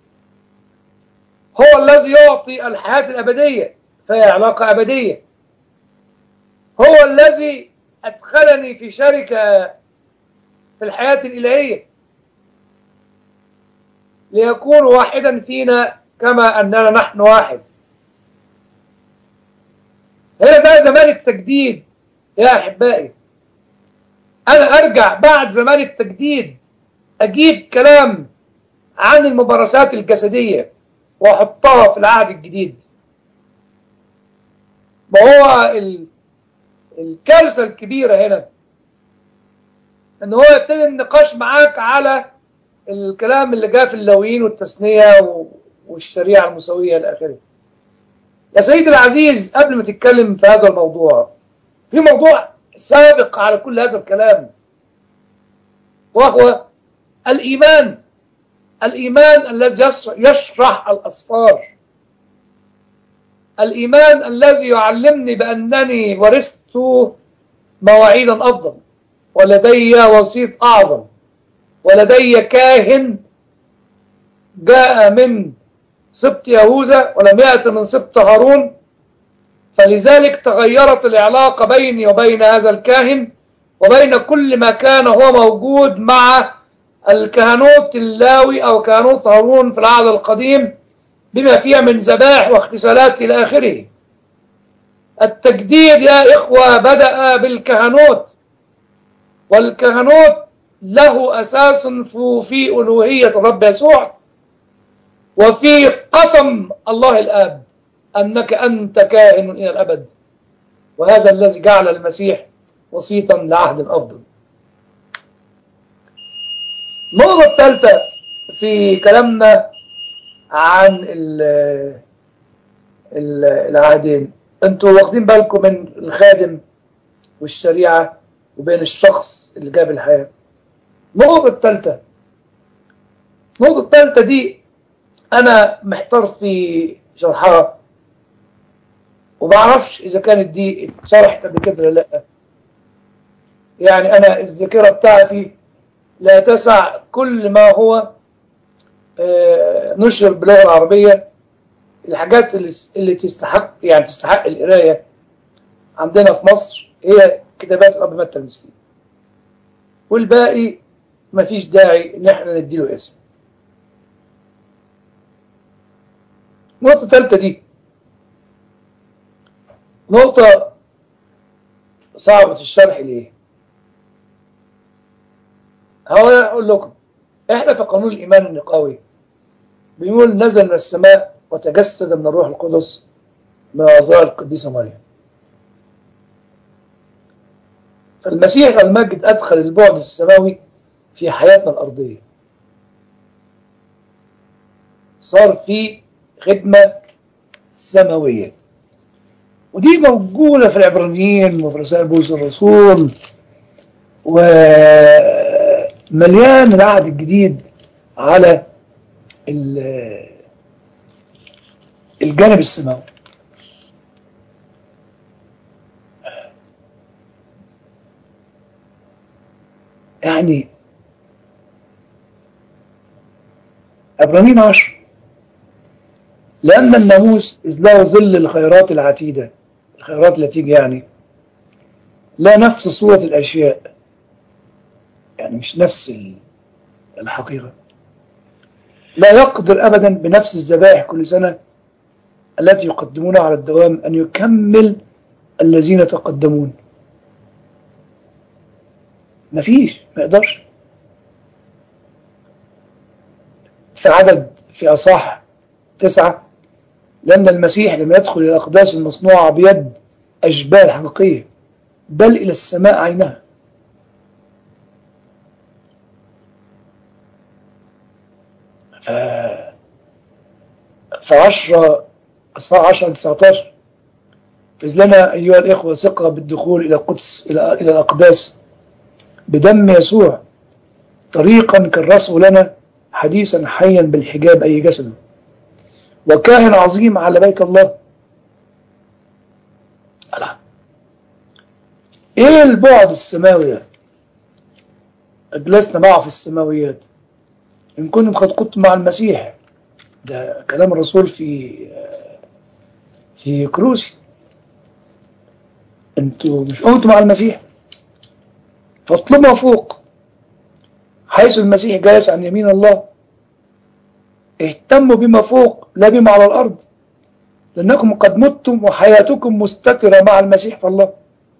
هو الذي يعطي الحياة الأبدية فهي علاقة أبدية هو الذي أدخلني في شركة في الحياة الإلهية ليكون واحدا فينا كما أننا نحن واحد هنا ده زمان التجديد يا أحبائي أنا أرجع بعد زمان التجديد أجيب كلام عن الممارسات الجسدية واحطها في العهد الجديد ما هو ال... الكارثه الكبيره هنا ان هو يبتدي النقاش معاك على الكلام اللي جاء في اللاويين والتثنيه و... والشريعه المساويه الى اخره يا سيدي العزيز قبل ما تتكلم في هذا الموضوع في موضوع سابق على كل هذا الكلام وهو الايمان الإيمان الذي يشرح الأسفار الإيمان الذي يعلمني بأنني ورثت مواعيدا أفضل ولدي وسيط أعظم ولدي كاهن جاء من سبط يهوذا ولم يأت من سبط هارون فلذلك تغيرت العلاقة بيني وبين هذا الكاهن وبين كل ما كان هو موجود مع الكهنوت اللاوي أو كهنوت هارون في العهد القديم بما فيها من ذبائح واغتسالات إلى آخره التجديد يا إخوة بدأ بالكهنوت والكهنوت له أساس في ألوهية الرب يسوع وفي قسم الله الآب أنك أنت كائن إلى الأبد وهذا الذي جعل المسيح وسيطا لعهد أفضل النقطة الثالثة في كلامنا عن ال ال العهدين انتوا واخدين بالكم من الخادم والشريعة وبين الشخص اللي جاب الحياة النقطة الثالثة النقطة الثالثة دي أنا محتار في شرحها وما اعرفش اذا كانت دي اتشرحت قبل كده ولا لا يعني انا الذاكره بتاعتي لا تسع كل ما هو آه، نشر باللغه العربيه الحاجات اللي اللي تستحق يعني تستحق القرايه عندنا في مصر هي كتابات الاب متى المسكين والباقي مفيش داعي ان احنا نديله اسم النقطه الثالثه دي نقطه صعبه الشرح ليه هو اقول لكم احنا في قانون الايمان النقاوي بيقول نزل من السماء وتجسد من الروح القدس من أعضاء القديسة مريم فالمسيح المجد أدخل البعد السماوي في حياتنا الأرضية صار في خدمة سماوية ودي موجودة في العبرانيين وفي رسائل بولس الرسول ومليان العهد الجديد على ال- الجانب السماوي يعني عبرانيين عشر لأن الناموس إذ له ظل الخيرات العتيدة الخيرات التي تيجي يعني لا نفس صورة الأشياء يعني مش نفس ال- الحقيقة لا يقدر أبدا بنفس الذبائح كل سنة التي يقدمونها على الدوام أن يكمل الذين تقدمون مفيش ما يقدرش في عدد في أصح تسعة لأن المسيح لم يدخل إلى الأقداس المصنوعة بيد أشبال حقيقية بل إلى السماء عينها ف... فعشرة الساعة 10 19 إذ لنا أيها الإخوة ثقة بالدخول إلى القدس إلى إلى الأقداس بدم يسوع طريقا كرسه لنا حديثا حيا بالحجاب أي جسد وكاهن عظيم على بيت الله ألا إيه البعد السماوي ده أجلسنا معه في السماويات إن كنتم قد كنتم مع المسيح ده كلام الرسول في في كروسي انتوا مش قمتوا مع المسيح فاطلبوا فوق حيث المسيح جالس عن يمين الله اهتموا بما فوق لا بما على الأرض لأنكم قد متم وحياتكم مستترة مع المسيح في الله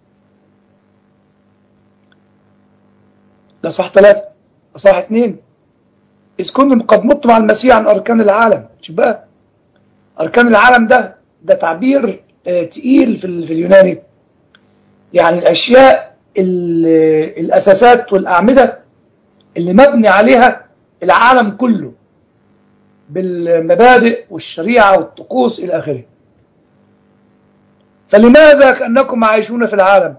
ده صح ثلاثة صح اثنين إذ كنتم قد متم مع المسيح عن أركان العالم شوف بقى أركان العالم ده ده تعبير آه تقيل في, ال- في اليوناني يعني الأشياء ال- الأساسات والأعمدة اللي مبني عليها العالم كله بالمبادئ والشريعة والطقوس إلى آخره فلماذا كأنكم عايشون في العالم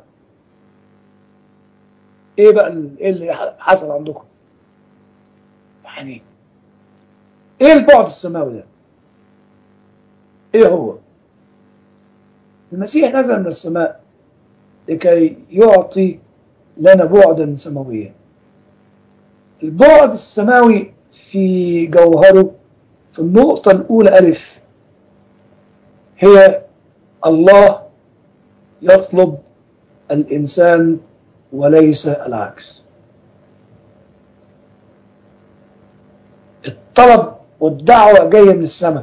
ايه بقى ال- ايه اللي حصل عندكم يعني ايه البعد السماوي ده ايه هو المسيح نزل من السماء لكي يعطي لنا بعدا سماويا البعد السماوي في جوهره في النقطة الأولى ألف هي الله يطلب الإنسان وليس العكس الطلب والدعوة جاية من السماء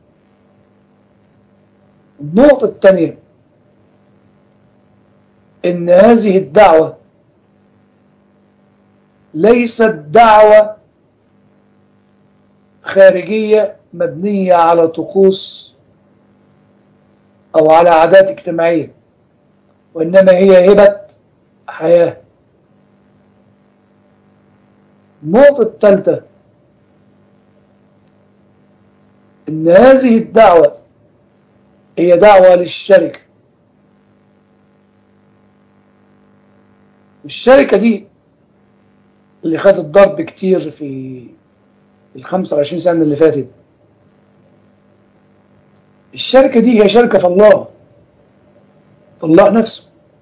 النقطة الثانية إن هذه الدعوة ليست دعوة خارجية مبنية على طقوس أو على عادات اجتماعية وإنما هي هبة حياة النقطة الثالثة إن هذه الدعوة هي دعوة للشركة الشركة دي اللي خدت ضرب كتير في ال 25 سنة اللي فاتت الشركة دي هي شركة في الله الله نفسه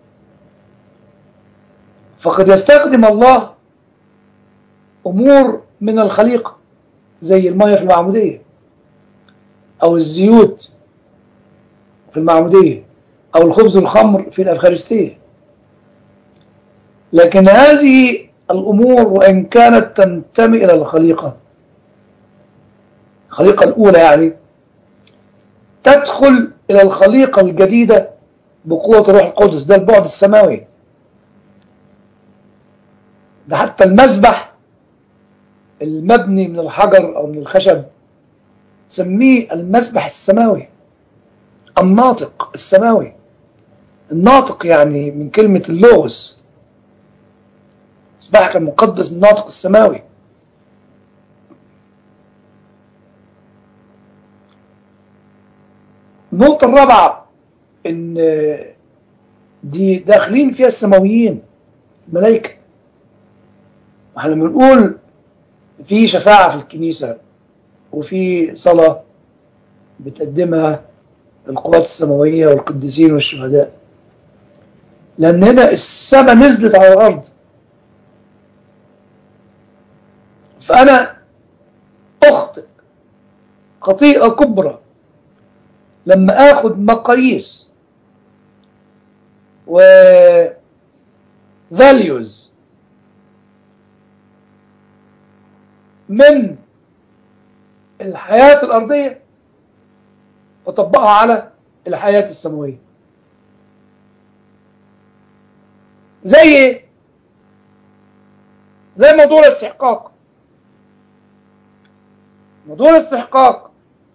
فقد يستخدم الله أمور من الخليقة زي المية في المعمودية أو الزيوت في المعمودية أو الخبز والخمر في الأفخارستية لكن هذه الأمور وإن كانت تنتمي إلى الخليقة الخليقة الأولى يعني تدخل إلى الخليقة الجديدة بقوة الروح القدس ده البعد السماوي ده حتى المذبح المبني من الحجر أو من الخشب سميه المذبح السماوي الناطق السماوي الناطق يعني من كلمة اللغز مسبحك المقدس الناطق السماوي النقطة الرابعة إن دي داخلين فيها السماويين الملائكة احنا بنقول في شفاعة في الكنيسة وفي صلاة بتقدمها القوات السماوية والقديسين والشهداء لأن هنا السماء نزلت على الأرض فأنا أخطئ خطيئة كبرى لما آخد مقاييس و values من الحياة الأرضية وطبقها على الحياة السماوية زي ايه؟ زي موضوع الاستحقاق موضوع الاستحقاق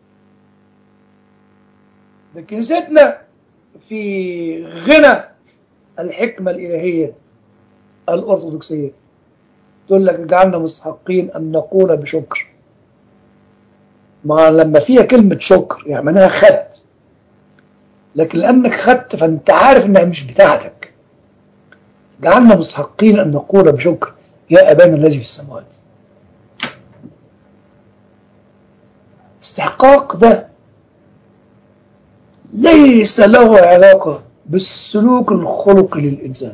ده كنيستنا في غنى الحكمة الإلهية الأرثوذكسية تقول لك جعلنا مستحقين أن نقول بشكر ما لما فيها كلمة شكر يعني معناها خدت لكن لأنك خدت فأنت عارف إنها مش بتاعتك جعلنا مستحقين أن نقول بشكر يا أبانا الذي في السماوات استحقاق ده ليس له علاقة بالسلوك الخلقي للإنسان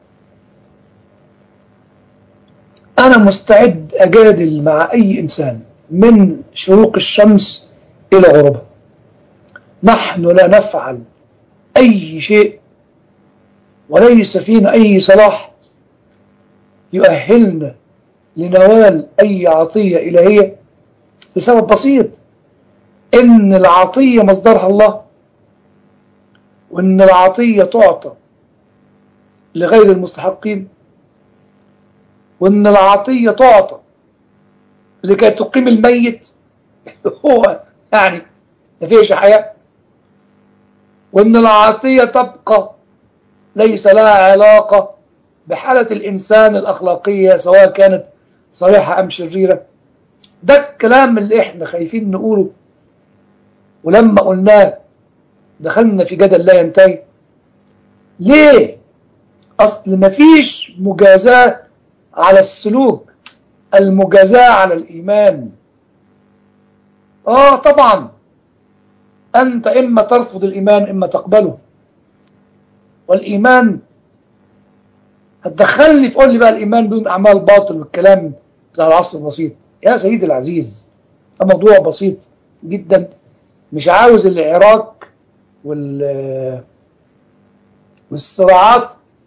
أنا مستعد أجادل مع أي إنسان من شروق الشمس إلى غروبها نحن لا نفعل أي شيء وليس فينا أي صلاح يؤهلنا لنوال أي عطية إلهية لسبب بسيط إن العطية مصدرها الله وإن العطية تعطى لغير المستحقين وإن العطية تعطى لكي تقيم الميت هو يعني ما فيش حياة وإن العطية تبقى ليس لها علاقة بحالة الإنسان الأخلاقية سواء كانت صالحة أم شريرة ده الكلام اللي إحنا خايفين نقوله ولما قلناه دخلنا في جدل لا ينتهي ليه أصل مفيش مجازاة على السلوك المجازاة على الإيمان آه طبعا أنت إما ترفض الإيمان إما تقبله والإيمان هتدخلني في قول لي بقى الإيمان دون أعمال باطل والكلام بتاع العصر البسيط يا سيدي العزيز ده موضوع بسيط جدا مش عاوز العراك وال والصراعات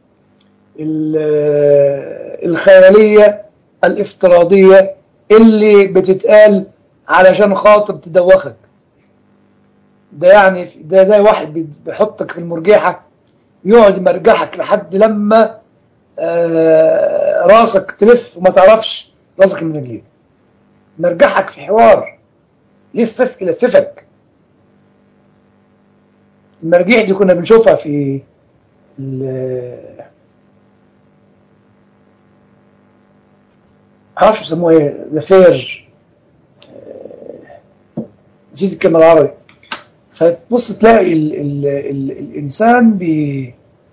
الخيالية الافتراضية اللي بتتقال علشان خاطر تدوخك ده يعني ده زي واحد بيحطك في المرجحة يقعد يمرجحك لحد لما آه راسك تلف وما تعرفش راسك من رجليك مرجحك في حوار يلفف يلففك المراجيح دي كنا بنشوفها في معرفش يسموها ايه ذا فير نسيت الكلمه العربي فتبص تلاقي ال ال ال الانسان بي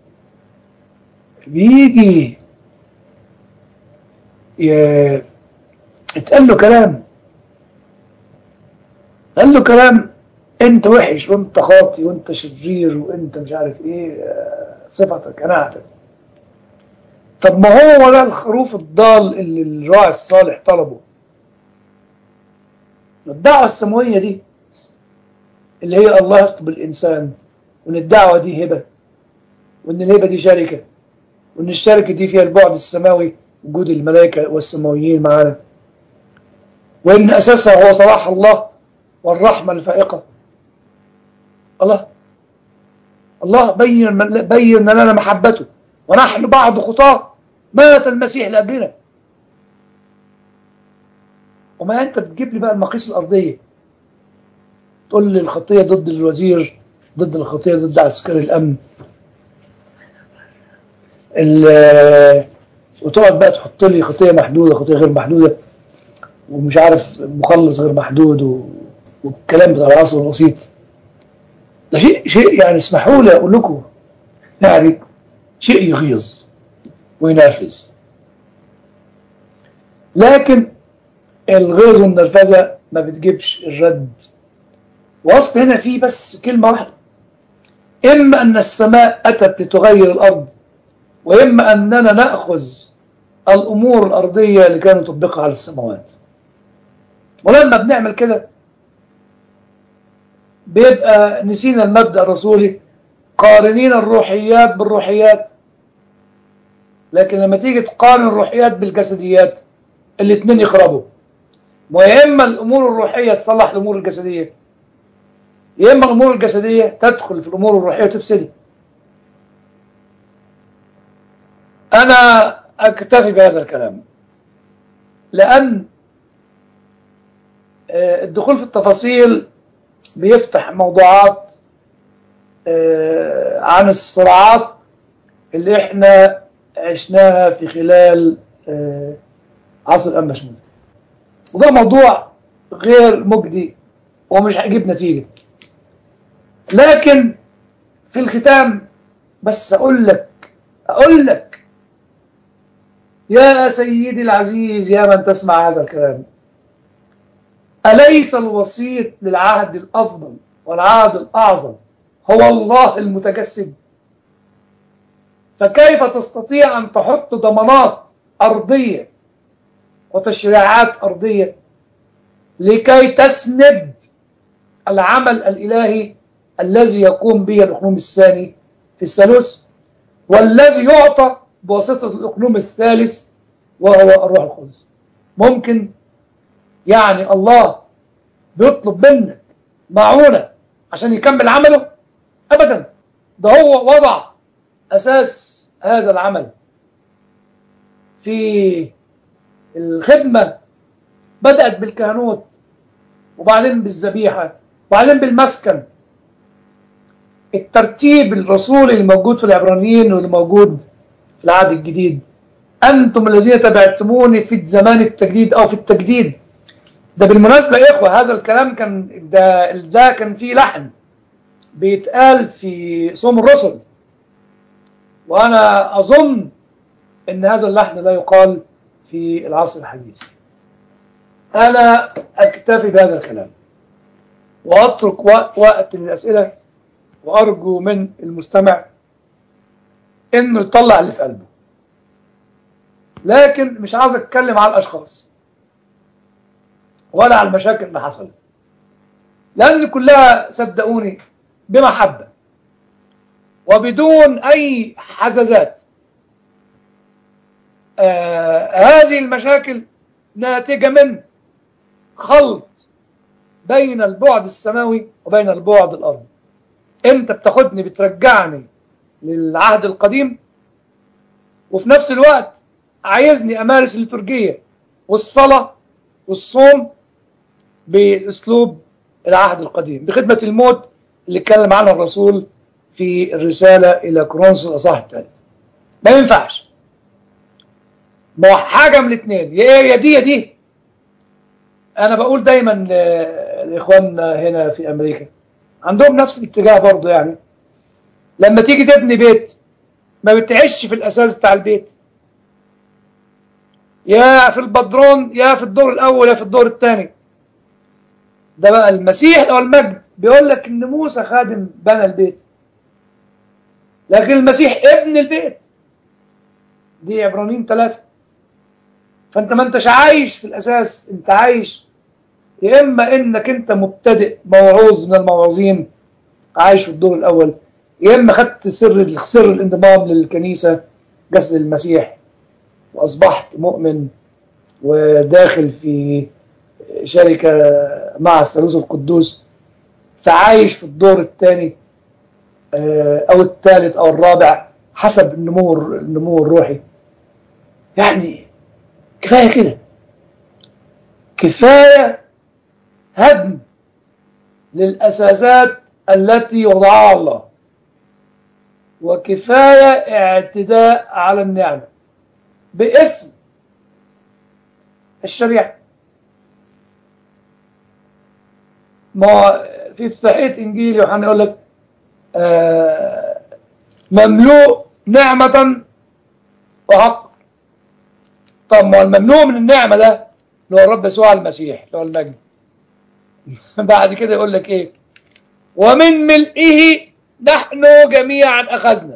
بيجي اتقال له كلام قال له كلام انت وحش وانت خاطي وانت شرير وانت مش عارف ايه آه، صفتك قناعتك طب ما هو ده الخروف الضال اللي الراعي الصالح طلبه الدعوة السماوية دي اللي هي الله يطلب الإنسان وإن الدعوة دي هبة وإن الهبة دي شركة وإن الشركة دي فيها البعد السماوي وجود الملائكة والسماويين معانا وإن أساسها هو صلاح الله والرحمة الفائقة الله الله بين بين لنا محبته ونحن بعد خطاه مات المسيح لأجلنا وما أنت بتجيب لي بقى المقيس الأرضية تقول لي الخطية ضد الوزير ضد الخطية ضد عسكري الأمن ال- وتقعد بقى تحط لي خطية محدودة خطية غير محدودة ومش عارف مخلص غير محدود و... والكلام بتاع العصر الوسيط ده شيء شيء يعني اسمحوا لي اقول لكم يعني شيء يغيظ وينرفز لكن الغيظ والنرفزه ما بتجيبش الرد واصل هنا في بس كلمه واحده اما ان السماء اتت لتغير الارض واما اننا ناخذ الامور الارضيه اللي كانوا تطبقها على السماوات ولما بنعمل كده بيبقى نسينا المبدأ الرسولي قارنين الروحيات بالروحيات لكن لما تيجي تقارن الروحيات بالجسديات الاثنين يخربوا ويا اما الامور الروحيه تصلح الامور الجسديه يا اما الامور الجسديه تدخل في الامور الروحيه وتفسدها انا اكتفي بهذا الكلام لان آه، الدخول في التفاصيل بيفتح موضوعات آه، عن الصراعات اللي احنا عشناها في خلال آه، عصر الأنبا شمول وده موضوع غير مجدي ومش هيجيب نتيجة لكن في الختام بس أقول لك أقول لك يا سيدي العزيز يا من تسمع هذا الكلام أليس الوسيط للعهد الأفضل والعهد الأعظم هو الله المتجسد فكيف تستطيع أن تحط ضمانات أرضية وتشريعات أرضية لكي تسند العمل الإلهي الذي يقوم به الأقنوم الثاني في الثالوث والذي يعطى بواسطة الأقنوم الثالث وهو الروح القدس ممكن يعني الله بيطلب منك معونة عشان يكمل عمله أبدا ده هو وضع أساس هذا العمل في الخدمة بدأت بالكهنوت وبعدين بالذبيحة وبعدين بالمسكن الترتيب الرسولي اللي موجود في العبرانيين واللي موجود في العهد الجديد أنتم الذين تبعتموني في زمان التجديد أو في التجديد ده بالمناسبة يا إخوة هذا الكلام كان ده, ده كان فيه لحن بيتقال في صوم الرسل وأنا أظن أن هذا اللحن لا يقال في العصر الحديث أنا أكتفي بهذا الكلام وأترك وقت للأسئلة وأرجو من المستمع إنه يطلع اللي في قلبه لكن مش عاوز أتكلم على الأشخاص ولا على المشاكل اللي حصلت لأن كلها صدقوني بمحبة وبدون أي حزازات آه هذه المشاكل ناتجة من خلط بين البعد السماوي وبين البعد الأرضي انت بتاخدني بترجعني للعهد القديم وفي نفس الوقت عايزني امارس الليتورجية والصلاة والصوم باسلوب العهد القديم بخدمة الموت اللي اتكلم عنها الرسول في الرسالة الى كورنثوس الاصحاح الثالث ما ينفعش ما هو حاجة من الاثنين يا يا دي يا دي انا بقول دايما لاخواننا هنا في امريكا عندهم نفس الاتجاه برضه يعني لما تيجي تبني بيت ما بتعيش في الاساس بتاع البيت يا في البدرون يا في الدور الاول يا في الدور الثاني ده بقى المسيح او المجد بيقول لك ان موسى خادم بنى البيت لكن المسيح ابن البيت دي عبرانيين ثلاثة فانت ما انتش عايش في الاساس انت عايش يا اما انك انت مبتدئ موعوظ من الموعوظين عايش في الدور الاول يا اما خدت سر سر الانضمام للكنيسه جسد المسيح واصبحت مؤمن وداخل في شركه مع الثالوث القدوس فعايش في الدور الثاني او الثالث او الرابع حسب النمو النمو الروحي يعني كفايه كده كفايه هدم للاساسات التي وضعها الله وكفايه اعتداء على النعمه باسم الشريعه ما في افتتاحيه انجيل يوحنا يقول لك آه مملوء نعمه وحق طب ما الممنوع من النعمه ده اللي هو الرب يسوع المسيح اللي هو المجد بعد كده يقول لك ايه ومن ملئه نحن جميعا اخذنا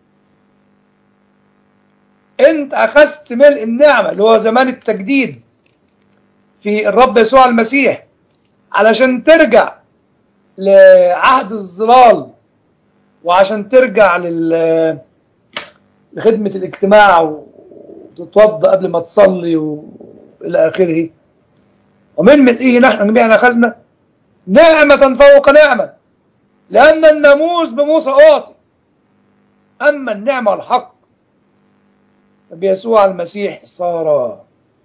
انت اخذت ملء النعمه اللي هو زمان التجديد في الرب يسوع المسيح علشان ترجع لعهد الظلال وعشان ترجع لل لخدمة الاجتماع وتتوضا قبل ما تصلي والى اخره ومن ملئه نحن جميعا اخذنا نعمة فوق نعمة لأن الناموس بموسى أعطي أما النعمة والحق فبيسوع المسيح صار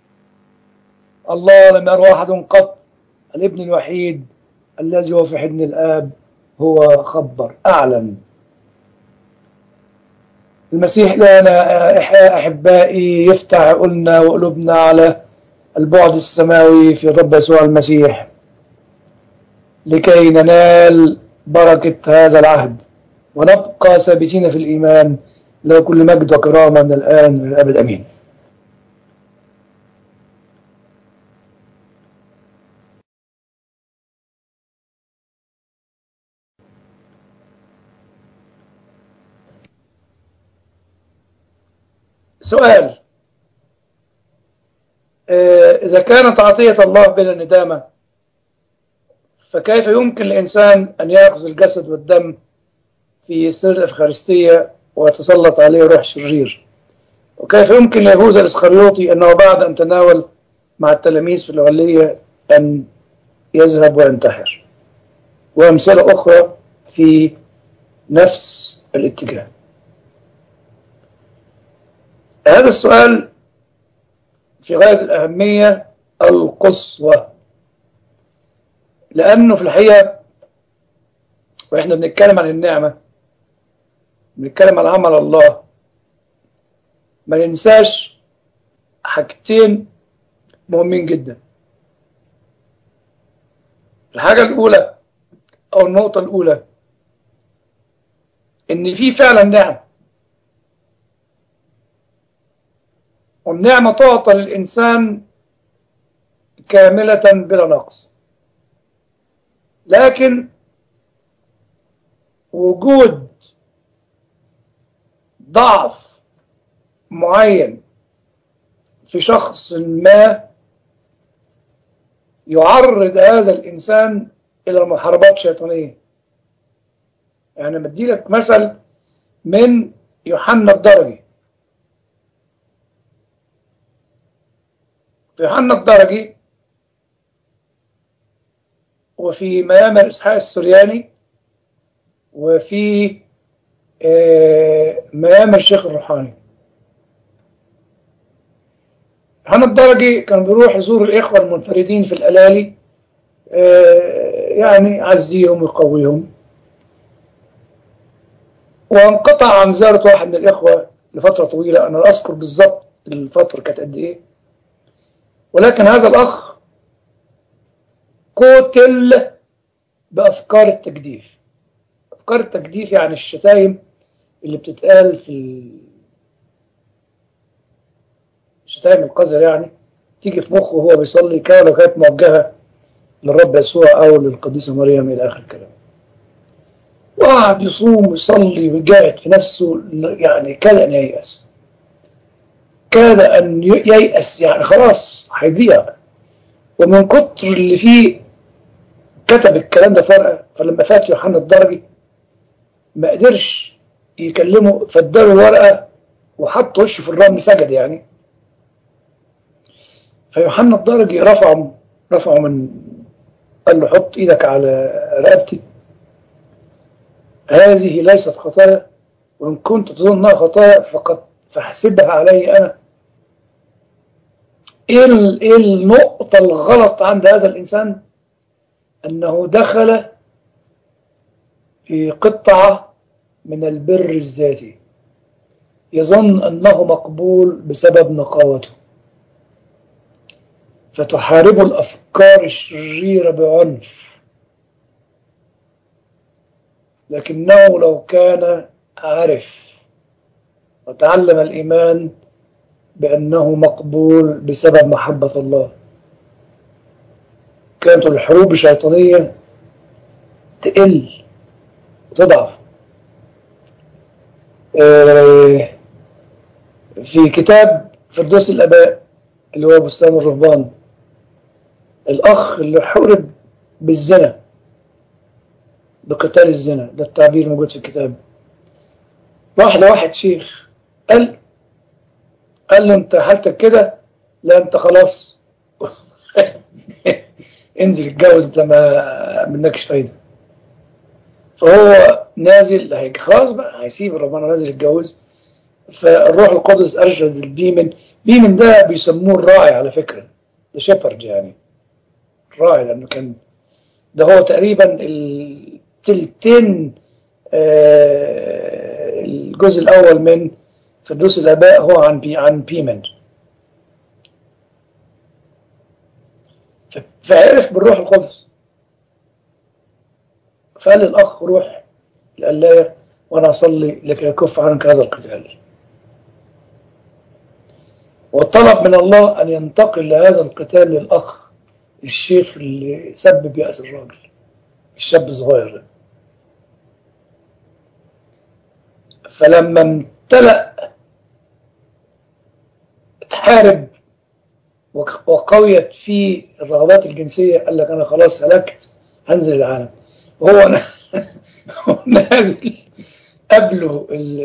الله لم ير واحد قط الابن الوحيد الذي هو في حضن الآب هو خبر أعلن المسيح لنا أحبائي يفتح عقولنا وقلوبنا على البعد السماوي في الرب يسوع المسيح لكي ننال بركة هذا العهد ونبقى ثابتين في الإيمان له كل مجد وكرامة من الآن للأبد أمين سؤال إذا كانت عطية الله بلا ندامة فكيف يمكن لإنسان أن يأخذ الجسد والدم في سر الأفخارستية ويتسلط عليه روح شرير وكيف يمكن ليهوذا الإسخريوطي أنه بعد أن تناول مع التلاميذ في العلية أن يذهب وينتحر وأمثلة أخرى في نفس الاتجاه هذا السؤال في غاية الأهمية القصوى لأنه في الحقيقة وإحنا بنتكلم عن النعمة بنتكلم عن عمل الله ما ننساش حاجتين مهمين جدا الحاجة الأولى أو النقطة الأولى إن في فعلا نعم والنعمة تعطى للإنسان كاملة بلا نقص لكن وجود ضعف معين في شخص ما يعرض هذا الإنسان إلى محاربات شيطانية يعني بدي لك مثل من يوحنا الدرجي يوحنا الدرجي وفي ميامر إسحاق السرياني وفي ميامر الشيخ الروحاني يوحنا الدرجي كان بيروح يزور الإخوة المنفردين في الألالي يعني يعزيهم ويقويهم وانقطع عن زيارة واحد من الإخوة لفترة طويلة أنا لا أذكر بالضبط الفترة كانت قد إيه ولكن هذا الأخ قتل بأفكار التجديف أفكار التجديف يعني الشتايم اللي بتتقال في الشتايم القذر يعني تيجي في مخه وهو بيصلي كده لو كانت موجهة للرب يسوع أو للقديسة مريم إلى آخر الكلام وقعد يصوم ويصلي ويجاهد في نفسه يعني كاد أن ييأس كاد أن ييأس يعني خلاص هيضيع ومن كتر اللي فيه كتب الكلام ده فرقة فلما فات يوحنا الدرجي ما قدرش يكلمه فاداله ورقة وحط وشه في الرمل سجد يعني فيوحنا الدرجي رفعه رفعه من قال له حط ايدك على رقبتي هذه ليست خطايا وان كنت تظنها خطايا فقد فاحسبها علي انا ايه ايه النقطة الغلط عند هذا الانسان انه دخل في قطعة من البر الذاتي يظن انه مقبول بسبب نقاوته فتحارب الافكار الشريرة بعنف لكنه لو كان عرف وتعلم الإيمان بأنه مقبول بسبب محبة الله كانت الحروب الشيطانية تقل وتضعف في كتاب فردوس الآباء اللي هو بستان الرهبان الأخ اللي حرب بالزنا بقتال الزنا ده التعبير موجود في الكتاب راح لواحد شيخ قال قال له انت حالتك كده لا انت خلاص انزل اتجوز انت ما منكش فايده فهو نازل هيك خلاص بقى هيسيب ربنا نازل يتجوز فالروح القدس ارشد البيمن بيمن ده بيسموه الراعي على فكره ده شيبرد يعني راعي لانه كان ده هو تقريبا التلتين آه الجزء الاول من فردوس الاباء هو عن بي عن بيمن فعرف بالروح القدس فقال للاخ روح القلايه وانا اصلي لكي يكف عنك هذا القتال وطلب من الله ان ينتقل لهذا القتال للاخ الشيخ اللي سبب يأس الراجل الشاب الصغير ده فلما امتلأ تحارب وقويت في الرغبات الجنسية قال لك أنا خلاص هلكت هنزل العالم وهو نازل قبله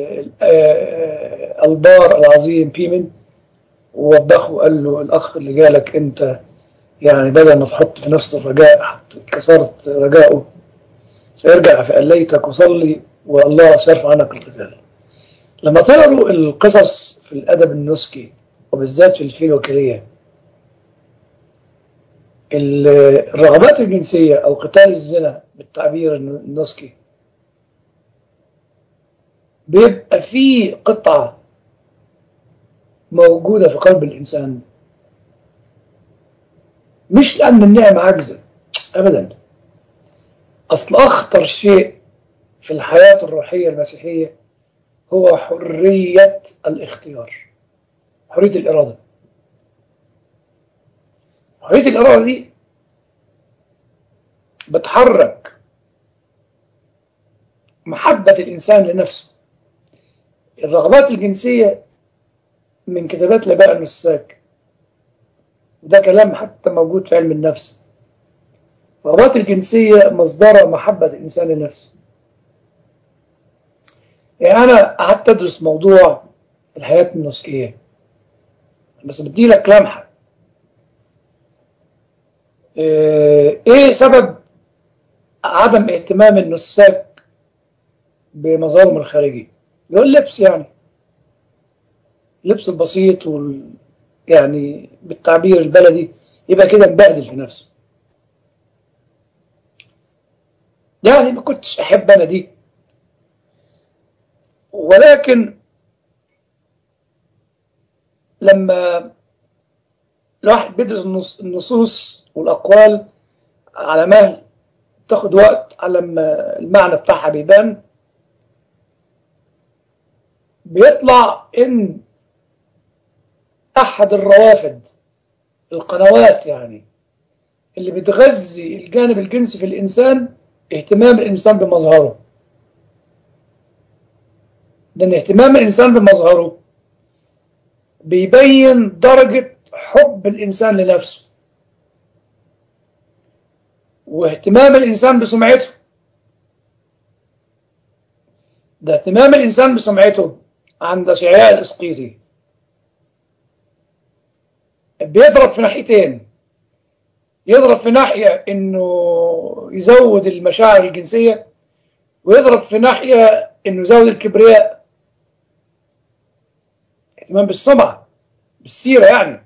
البار العظيم بيمن ووبخه قال له الأخ اللي جالك أنت يعني بدل ما تحط في نفس الرجاء كسرت رجاؤه فارجع فقليتك وصلي والله سيرفع عنك القتال لما تقروا القصص في الأدب النسكي وبالذات في الفيل الوكالية الرغبات الجنسية أو قتال الزنا بالتعبير النسكي بيبقى فيه قطعة موجودة في قلب الإنسان مش لأن النعمة عاجزة أبدا أصل أخطر شيء في الحياة الروحية المسيحية هو حرية الاختيار حرية الإرادة حرية الإرادة دي بتحرك محبة الإنسان لنفسه الرغبات الجنسية من كتابات لباء النساك وده كلام حتى موجود في علم النفس الرغبات الجنسية مصدرها محبة الإنسان لنفسه يعني أنا قعدت أدرس موضوع الحياة النسكية بس بدي لك لمحة إيه سبب عدم اهتمام النساك بمظاهرهم الخارجي يقول لبس يعني لبس البسيط وال يعني بالتعبير البلدي يبقى كده مبهدل في نفسه يعني ما كنتش احب انا دي ولكن لما الواحد بيدرس النصوص والاقوال على مهل تاخد وقت على ما المعنى بتاعها بيبان بيطلع ان احد الروافد القنوات يعني اللي بتغذي الجانب الجنسي في الإنسان اهتمام الإنسان بمظهره لأن اهتمام الإنسان بمظهره بيبين درجة حب الإنسان لنفسه واهتمام الإنسان بسمعته ده اهتمام الإنسان بسمعته عند شعياء الإسقيطي بيضرب في ناحيتين يضرب في ناحية إنه يزود المشاعر الجنسية ويضرب في ناحية إنه يزود الكبرياء اهتمام بالسمعة بالسيرة يعني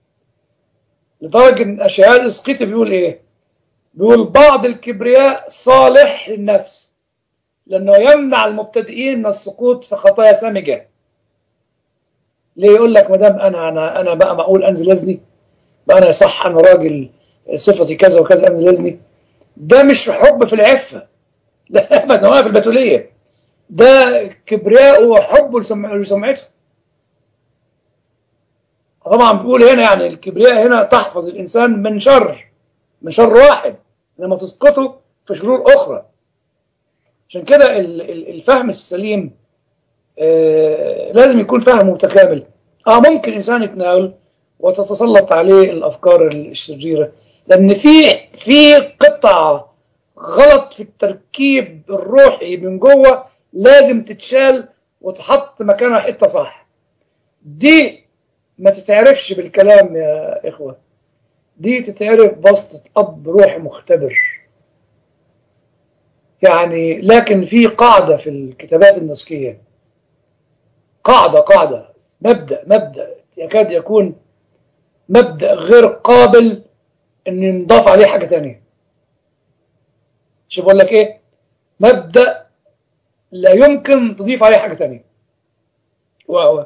لدرجة إن أشعياء الإسقيطي بيقول إيه؟ بيقول بعض الكبرياء صالح للنفس لأنه يمنع المبتدئين من السقوط في خطايا سامجة ليه يقول لك ما دام أنا أنا أنا بقى معقول أنزل أزني بقى أنا صح أنا راجل صفتي كذا وكذا أنزل أزني ده مش حب في العفة لا أبدا هو في البتولية ده كبرياء وحب لسمعته طبعا بيقول هنا يعني الكبرياء هنا تحفظ الإنسان من شر من شر واحد لما تسقطه في شرور أخرى عشان كده الفهم السليم آه لازم يكون فهم متكامل اه ممكن إنسان يتناول وتتسلط عليه الأفكار الشريرة لأن في في قطع غلط في التركيب الروحي من جوه لازم تتشال وتحط مكانها حتة صح دي ما تتعرفش بالكلام يا إخوة دي تتعرف بسطة أب روحي مختبر يعني لكن في قاعدة في الكتابات النسكية قاعدة قاعدة مبدأ مبدأ يكاد يكون مبدأ غير قابل أن ينضاف عليه حاجة تانية شوف بقول لك إيه مبدأ لا يمكن تضيف عليه حاجة تانية وهو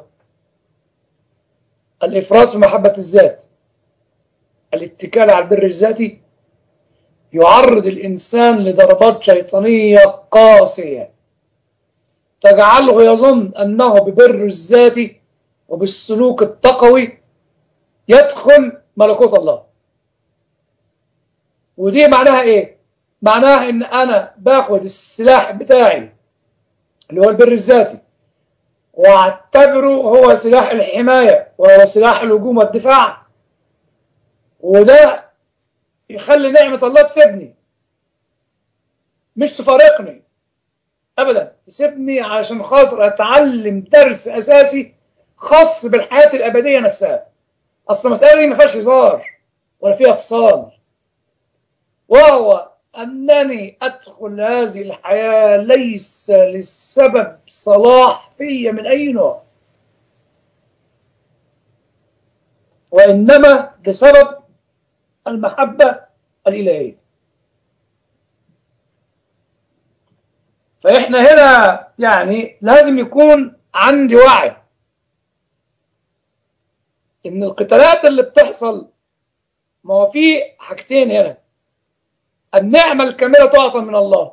الإفراط في محبة الذات الاتكال على البر الذاتي يعرض الإنسان لضربات شيطانية قاسية تجعله يظن أنه ببر الذات وبالسلوك التقوي يدخل ملكوت الله ودي معناها إيه؟ معناها إن أنا باخد السلاح بتاعي اللي هو البر الذاتي واعتبره هو سلاح الحماية وهو سلاح الهجوم والدفاع وده يخلي نعمة الله تسيبني مش تفارقني أبدا تسيبني علشان خاطر أتعلم درس أساسي خاص بالحياة الأبدية نفسها أصل المسألة دي ما فيهاش هزار ولا فيها فصال وهو أنني أدخل هذه الحياة ليس للسبب صلاح في من أي نوع وإنما بسبب المحبة الإلهية فإحنا هنا يعني لازم يكون عندي وعي إن القتالات اللي بتحصل ما هو في حاجتين هنا النعمة الكاملة تعطى من الله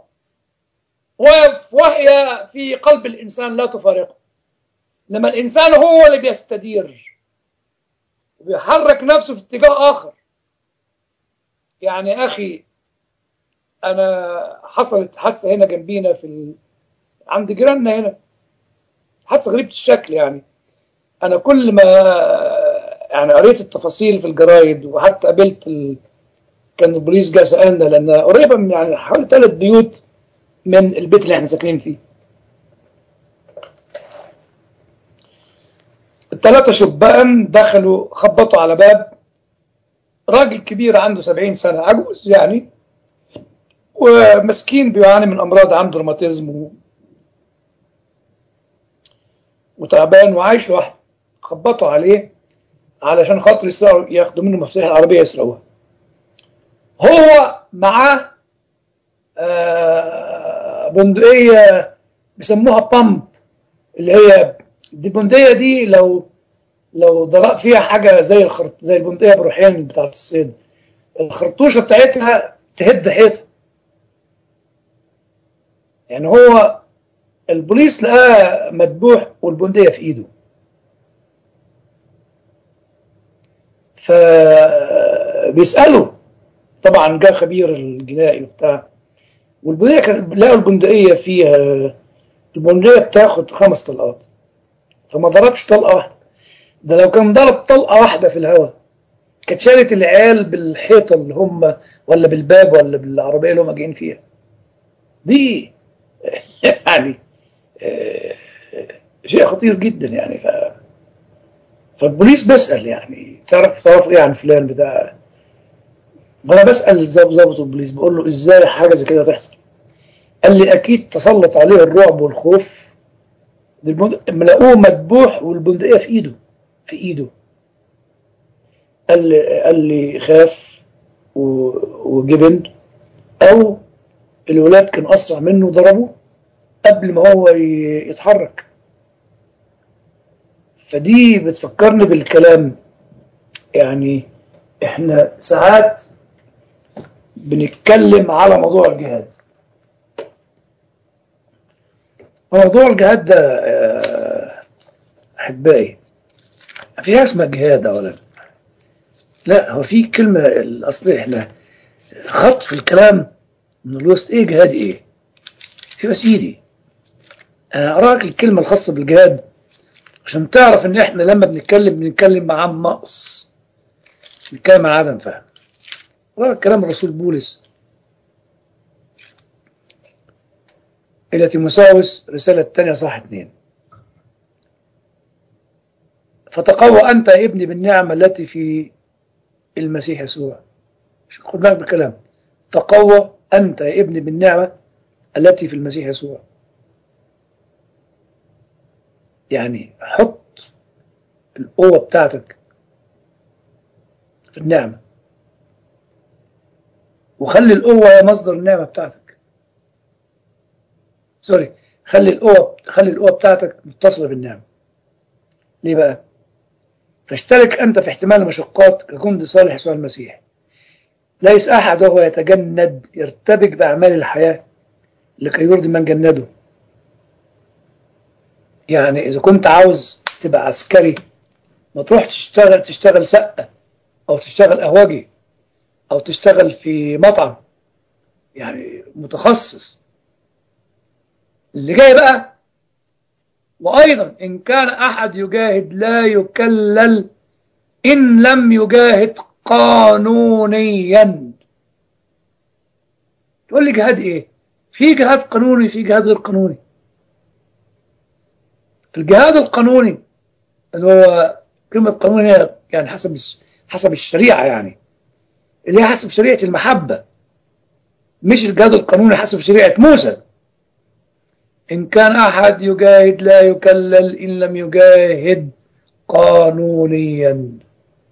وهي في قلب الإنسان لا تفارقه لما الإنسان هو اللي بيستدير وبيحرك نفسه في اتجاه آخر يعني أخي أنا حصلت حادثة هنا جنبينا في ال... عند جيراننا هنا حادثة غريبة الشكل يعني أنا كل ما يعني قريت التفاصيل في الجرايد وحتى قابلت ال... كان البوليس جه سالنا لان قريبه من يعني حوالي ثلاث بيوت من البيت اللي احنا ساكنين فيه. الثلاثه شبان دخلوا خبطوا على باب راجل كبير عنده 70 سنه عجوز يعني ومسكين بيعاني من امراض عنده روماتيزم و... وتعبان وعايش لوحده خبطوا عليه علشان خاطر يسرقوا ياخدوا منه مفاتيح العربيه يسرقوها. هو معاه بندقية بيسموها بامب اللي هي دي البندقية دي لو لو ضرب فيها حاجة زي الخرط زي البندقية بروحيان بتاعت الصيد الخرطوشة بتاعتها تهد حيطة يعني هو البوليس لقاه مذبوح والبندقية في ايده فبيسأله طبعا جاء خبير الجنائي وبتاع والبندقية كان لقوا البندقية فيها البندقية بتاخد خمس طلقات فما ضربش طلقة واحدة ده لو كان ضرب طلقة واحدة في الهواء كانت شالت العيال بالحيطة اللي هم ولا بالباب ولا بالعربية اللي هم جايين فيها دي يعني آه، شيء خطير جدا يعني ف... فالبوليس بيسأل يعني تعرف تعرف ايه عن فلان بتاع وانا بسأل ضابط ضابط البوليس بقول له ازاي حاجة زي كده تحصل قال لي اكيد تسلط عليه الرعب والخوف دي البند- اما لقوه مذبوح والبندقية في ايده في ايده قال لي قال لي خاف و- وجبن او الولاد كان اسرع منه وضربوه قبل ما هو ي- يتحرك فدي بتفكرني بالكلام يعني احنا ساعات بنتكلم على موضوع الجهاد موضوع الجهاد ده آه، احبائي في حاجه اسمها جهاد اولا لا هو في كلمه الاصل احنا خط في الكلام من الوسط ايه جهاد ايه في بس ايدي انا اراك الكلمه الخاصه بالجهاد عشان تعرف ان احنا لما بنتكلم بنتكلم مع عن نقص بنتكلم عن عدم فهم اراك كلام الرسول بولس إلى تيموساوس رسالة الثانية صح اتنين فتقوى أنت يا ابني بالنعمة التي في المسيح يسوع خد بالك بالكلام تقوى أنت يا ابني بالنعمة التي في المسيح يسوع يعني حط القوة بتاعتك في النعمة وخلي القوة هي مصدر النعمة بتاعتك سوري خلي القوة خلي القوة بتاعتك متصلة بالنعمة ليه بقى؟ فاشترك أنت في احتمال المشقات كجند صالح يسوع المسيح ليس أحد وهو يتجند يرتبك بأعمال الحياة لكي يرضي من جنده يعني إذا كنت عاوز تبقى عسكري ما تروح تشتغل تشتغل سقة أو تشتغل قهوجي أو تشتغل في مطعم يعني متخصص اللي جاي بقى وأيضا إن كان أحد يجاهد لا يكلل إن لم يجاهد قانونيا تقول لي جهاد إيه في جهاد قانوني في جهاد غير قانوني الجهاد القانوني اللي هو كلمة قانوني يعني حسب حسب الشريعة يعني اللي هي حسب شريعة المحبة مش الجهاد القانوني حسب شريعة موسى إن كان أحد يجاهد لا يكلل إن لم يجاهد قانونيا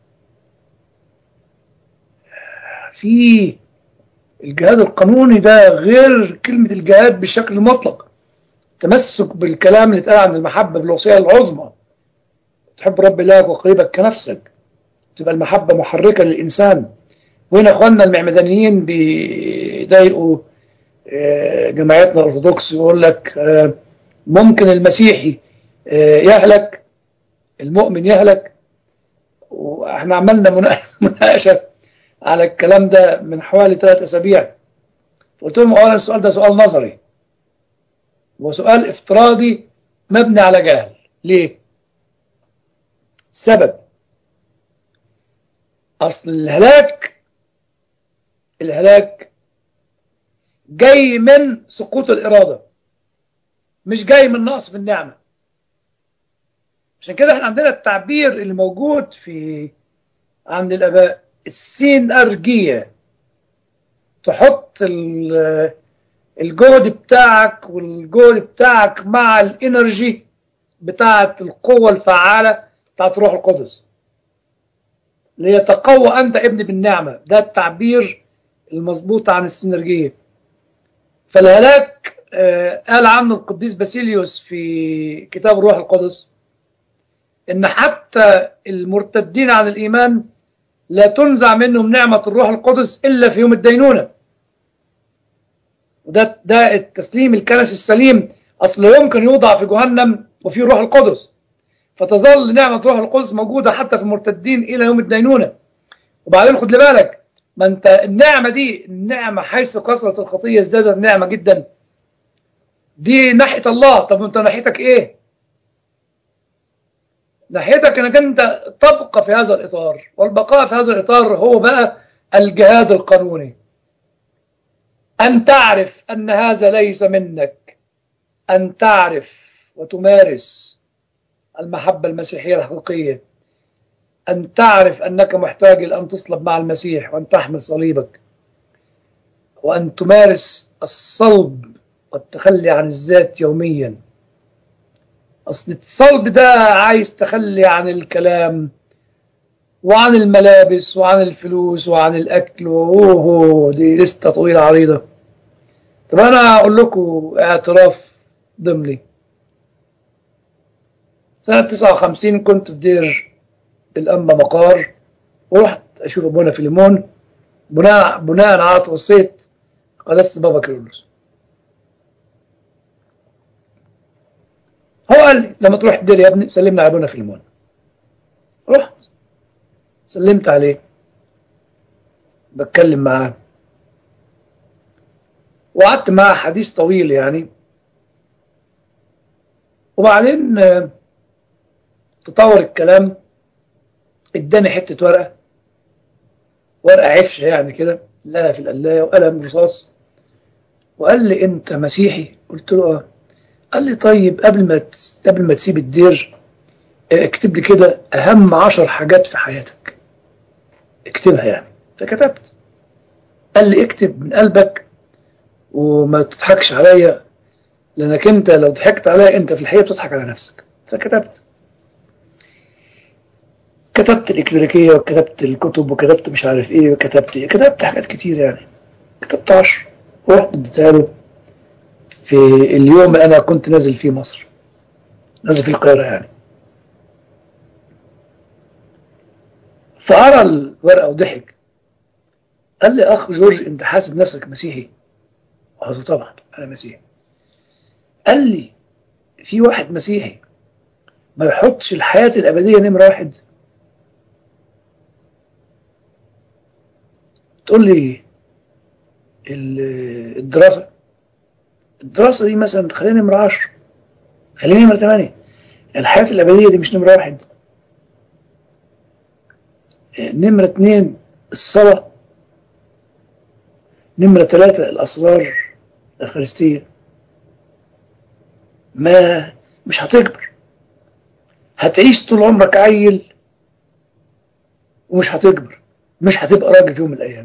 في الجهاد القانوني ده غير كلمة الجهاد بشكل مطلق تمسك بالكلام اللي اتقال عن المحبة بالوصية العظمى تحب رب الله وقريبك كنفسك تبقى المحبة محركة للإنسان وهنا أخواننا المعمدانيين بيضايقوا جماعتنا الأرثوذكس يقول لك ممكن المسيحي يهلك المؤمن يهلك واحنا عملنا مناقشة على الكلام ده من حوالي ثلاث أسابيع قلت لهم أولا السؤال ده سؤال نظري وسؤال افتراضي مبني على جهل ليه؟ سبب أصل الهلاك الهلاك جاي من سقوط الإرادة مش جاي من نقص في النعمة عشان كده احنا عندنا التعبير اللي موجود في عند الآباء السينرجية تحط الجهد بتاعك والجهد بتاعك مع الانرجي بتاعت القوة الفعالة بتاعت روح القدس ليتقوى أنت ابن بالنعمة ده التعبير المظبوط عن السينرجية فالهلاك قال عنه القديس باسيليوس في كتاب الروح القدس ان حتى المرتدين عن الايمان لا تنزع منهم نعمة الروح القدس الا في يوم الدينونة وده ده التسليم الكنسي السليم اصل يمكن يوضع في جهنم وفي روح القدس فتظل نعمة روح القدس موجودة حتى في المرتدين الى يوم الدينونة وبعدين خد بالك ما انت النعمة دي النعمة حيث كثرة الخطية ازدادت النعمة جدا دي ناحية الله طب انت ناحيتك ايه ناحيتك انك انت تبقى في هذا الاطار والبقاء في هذا الاطار هو بقى الجهاد القانوني ان تعرف ان هذا ليس منك ان تعرف وتمارس المحبة المسيحية الحقيقية أن تعرف أنك محتاج إلى أن تصلب مع المسيح وأن تحمل صليبك وأن تمارس الصلب والتخلي عن الذات يوميا أصل الصلب ده عايز تخلي عن الكلام وعن الملابس وعن الفلوس وعن الأكل وهو دي لستة طويلة عريضة طب أنا أقول لكم اعتراف ضمني سنة 59 كنت في دير الأنبا مقار ورحت أشوف أبونا فيليمون بناء بناء على توصية قداسة بابا كيرلس هو قال لي لما تروح الدير يا ابني سلمنا على ابونا فيليمون رحت سلمت عليه بتكلم معاه وقعدت معاه حديث طويل يعني وبعدين تطور الكلام اداني حته ورقه ورقه عفشه يعني كده لها في القلايه وقلم رصاص وقال لي انت مسيحي قلت له اه قال لي طيب قبل ما قبل ما تسيب الدير اكتب لي كده اهم عشر حاجات في حياتك اكتبها يعني فكتبت قال لي اكتب من قلبك وما تضحكش عليا لانك انت لو ضحكت عليا انت في الحقيقه بتضحك على نفسك فكتبت كتبت الإكليريكية وكتبت الكتب وكتبت مش عارف إيه وكتبت إيه كتبت حاجات كتير يعني كتبت عشر ورحت اديتها له في اليوم اللي أنا كنت نازل فيه مصر نازل في القاهرة يعني فقرا الورقة وضحك قال لي أخ جورج أنت حاسب نفسك مسيحي؟ قلت له طبعا أنا مسيحي قال لي في واحد مسيحي ما يحطش الحياة الأبدية نمرة واحد تقول لي الدراسة الدراسة دي مثلا خلينا نمرة 10 خلينا نمرة 8 الحياة الأبدية دي مش نمرة واحد نمرة اتنين الصلاة نمرة ثلاثة الأسرار الأفخارستية ما مش هتكبر هتعيش طول عمرك عيل ومش هتكبر مش هتبقى راجل في يوم من الأيام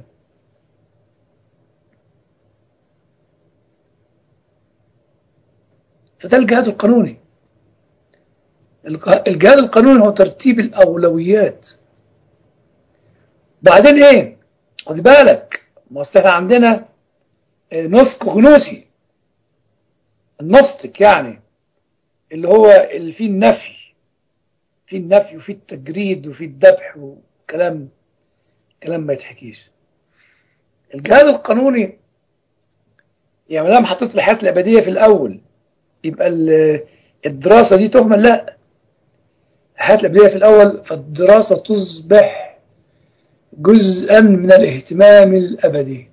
فده الجهاد القانوني الجهاد القانوني هو ترتيب الأولويات بعدين ايه خد بالك ما احنا عندنا نسك غنوسي النسطك يعني اللي هو اللي فيه النفي فيه النفي وفيه التجريد وفيه الذبح وكلام كلام ما يتحكيش الجهاد القانوني يعني لما حطيت الحياة الأبدية في الأول يبقى الدراسة دي تهمل لا الحياة الأبدية في الأول فالدراسة تصبح جزءا من الاهتمام الأبدي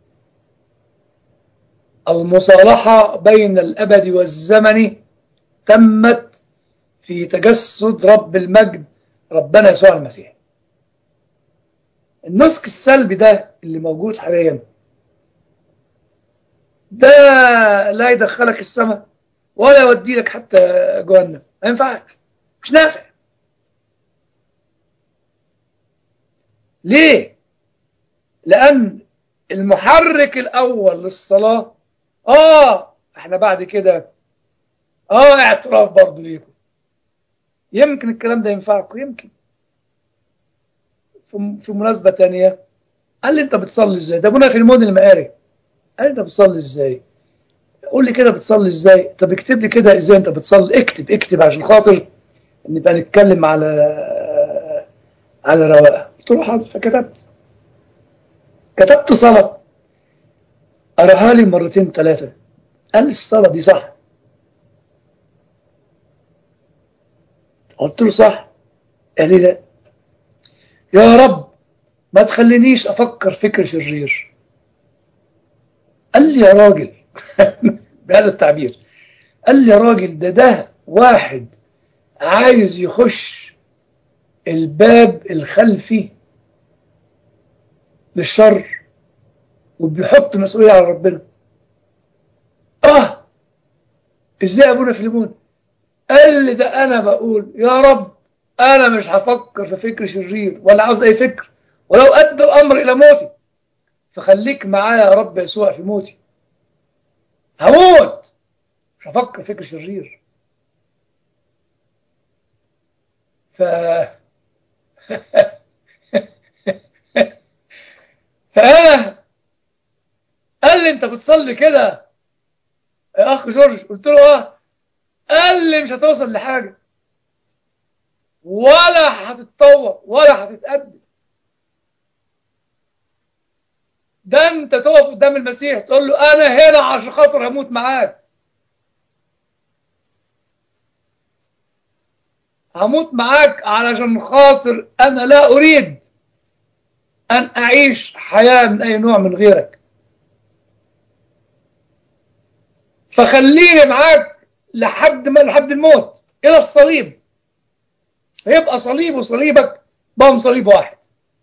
المصالحة بين الأبد والزمن تمت في تجسد رب المجد ربنا يسوع المسيح النسك السلبي ده اللي موجود حاليا ده لا يدخلك السماء ولا يودي لك حتى جهنم ما ينفعش مش نافع ليه لان المحرك الاول للصلاه اه احنا بعد كده اه اعتراف برضه ليكم يمكن الكلام ده ينفعكم يمكن في مناسبة تانية قال لي انت بتصلي ازاي ده ابونا في المود المقاري قال لي انت بتصلي ازاي قول لي كده بتصلي ازاي طب اكتب لي كده ازاي انت بتصلي اكتب اكتب عشان خاطر نبقى نتكلم على على رواقه قلت له حاضر فكتبت كتبت صلاة قراها لي مرتين ثلاثة قال لي الصلاة دي صح قلت له صح قال لي لا يا رب ما تخلينيش أفكر فكر شرير قال لي يا راجل بهذا التعبير قال لي يا راجل ده ده واحد عايز يخش الباب الخلفي للشر وبيحط مسؤولية على ربنا اه ازاي يا ابونا فيليمون قال لي ده انا بقول يا رب انا مش هفكر في فكر شرير ولا عاوز اي فكر ولو ادى الامر الى موتي فخليك معايا يا رب يسوع في موتي هموت مش هفكر فكر شرير ف فانا قال لي انت بتصلي كده يا اخ جورج قلت له اه قال لي مش هتوصل لحاجه ولا هتتطور ولا هتتقدم ده انت تقف قدام المسيح تقول له انا هنا عشان خاطر هموت معاك هموت معاك علشان خاطر انا لا اريد ان اعيش حياه من اي نوع من غيرك فخليني معاك لحد ما لحد الموت الى الصليب هيبقى صليب وصليبك بهم صليب واحد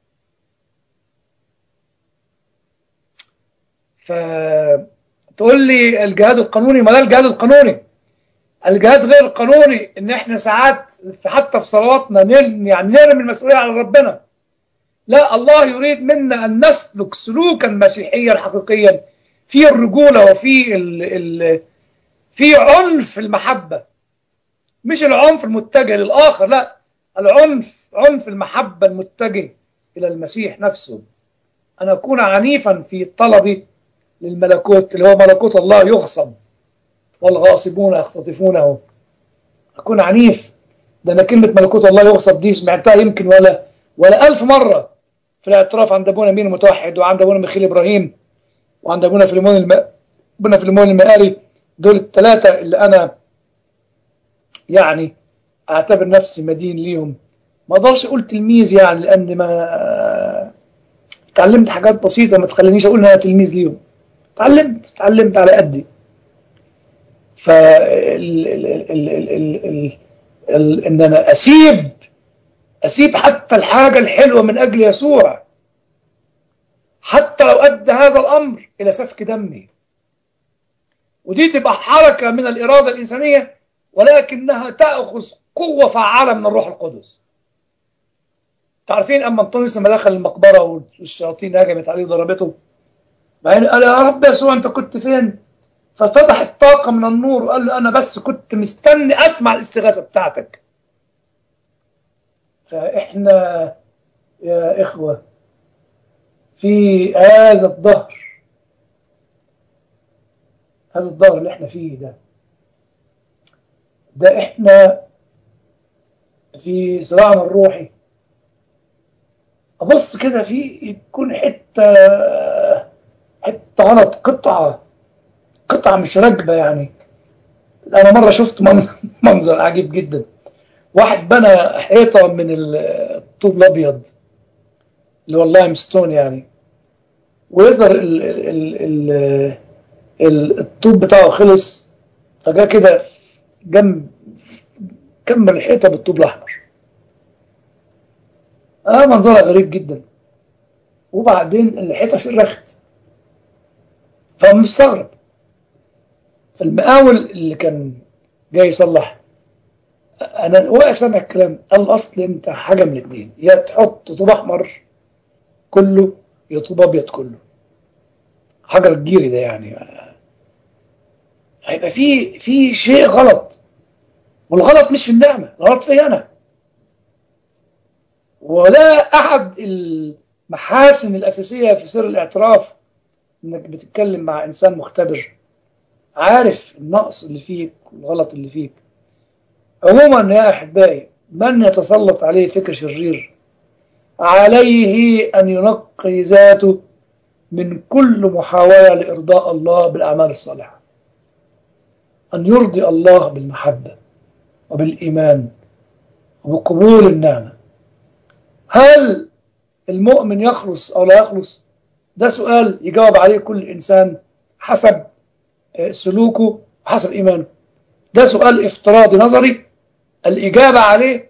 فتقول لي الجهاد القانوني ما ده الجهاد القانوني الجهاد غير القانوني ان احنا ساعات في حتى في صلواتنا نل يعني نرمي المسؤوليه على ربنا لا الله يريد منا ان نسلك سلوكا مسيحيا حقيقيا في الرجوله وفي ال ال في عنف المحبه مش العنف المتجه للاخر لا العنف عنف المحبه المتجه الى المسيح نفسه ان اكون عنيفا في طلبي للملكوت اللي هو ملكوت الله يغصب والغاصبون يختطفونه أكون عنيف ده أنا كلمة ملكوت الله يغصب دي سمعتها يمكن ولا ولا ألف مرة في الاعتراف عند أبونا مين المتوحد وعند أبونا ميخيل إبراهيم وعند أبونا فيليمون الم... أبونا فيليمون المقاري دول الثلاثة اللي أنا يعني أعتبر نفسي مدين ليهم ما أقدرش أقول تلميذ يعني لأن ما اتعلمت حاجات بسيطة ما تخلينيش أقول إن أنا تلميذ ليهم اتعلمت اتعلمت على قدي ف ان انا اسيب اسيب حتى الحاجه الحلوه من اجل يسوع حتى لو ادى هذا الامر الى سفك دمي ودي تبقى حركه من الاراده الانسانيه ولكنها تاخذ قوه فعاله من الروح القدس تعرفين اما انطونيوس لما دخل المقبره والشياطين هجمت عليه وضربته بعدين قال يا رب يسوع انت كنت فين ففتح الطاقة من النور وقال له أنا بس كنت مستني أسمع الاستغاثة بتاعتك فإحنا يا إخوة في هذا الظهر هذا الظهر اللي إحنا فيه ده ده إحنا في صراعنا الروحي أبص كده في يكون حتة حتة غلط قطعة قطعة مش راكبة يعني أنا مرة شفت منظر عجيب جدا واحد بنى حيطة من الطوب الأبيض اللي هو اللايم ستون يعني ويظهر ال ال ال ال الطوب بتاعه خلص فجاء كده جنب كمل الحيطة بالطوب الأحمر آه منظرها غريب جدا وبعدين الحيطة شرخت فمستغرب فالمقاول اللي كان جاي يصلح انا واقف سامع الكلام قال اصل انت حاجه من الاثنين يا تحط طوب احمر كله يا طوب ابيض كله حجر الجيري ده يعني هيبقى في في شيء غلط والغلط مش في النعمه الغلط في انا وده احد المحاسن الاساسيه في سر الاعتراف انك بتتكلم مع انسان مختبر عارف النقص اللي فيك والغلط اللي فيك عموما يا احبائي من يتسلط عليه فكر شرير عليه ان ينقي ذاته من كل محاوله لارضاء الله بالاعمال الصالحه ان يرضي الله بالمحبه وبالايمان وبقبول النعمه هل المؤمن يخلص أو لا يخلص ده سؤال يجاوب عليه كل إنسان حسب سلوكه وحسب إيمانه ده سؤال افتراضي نظري الإجابة عليه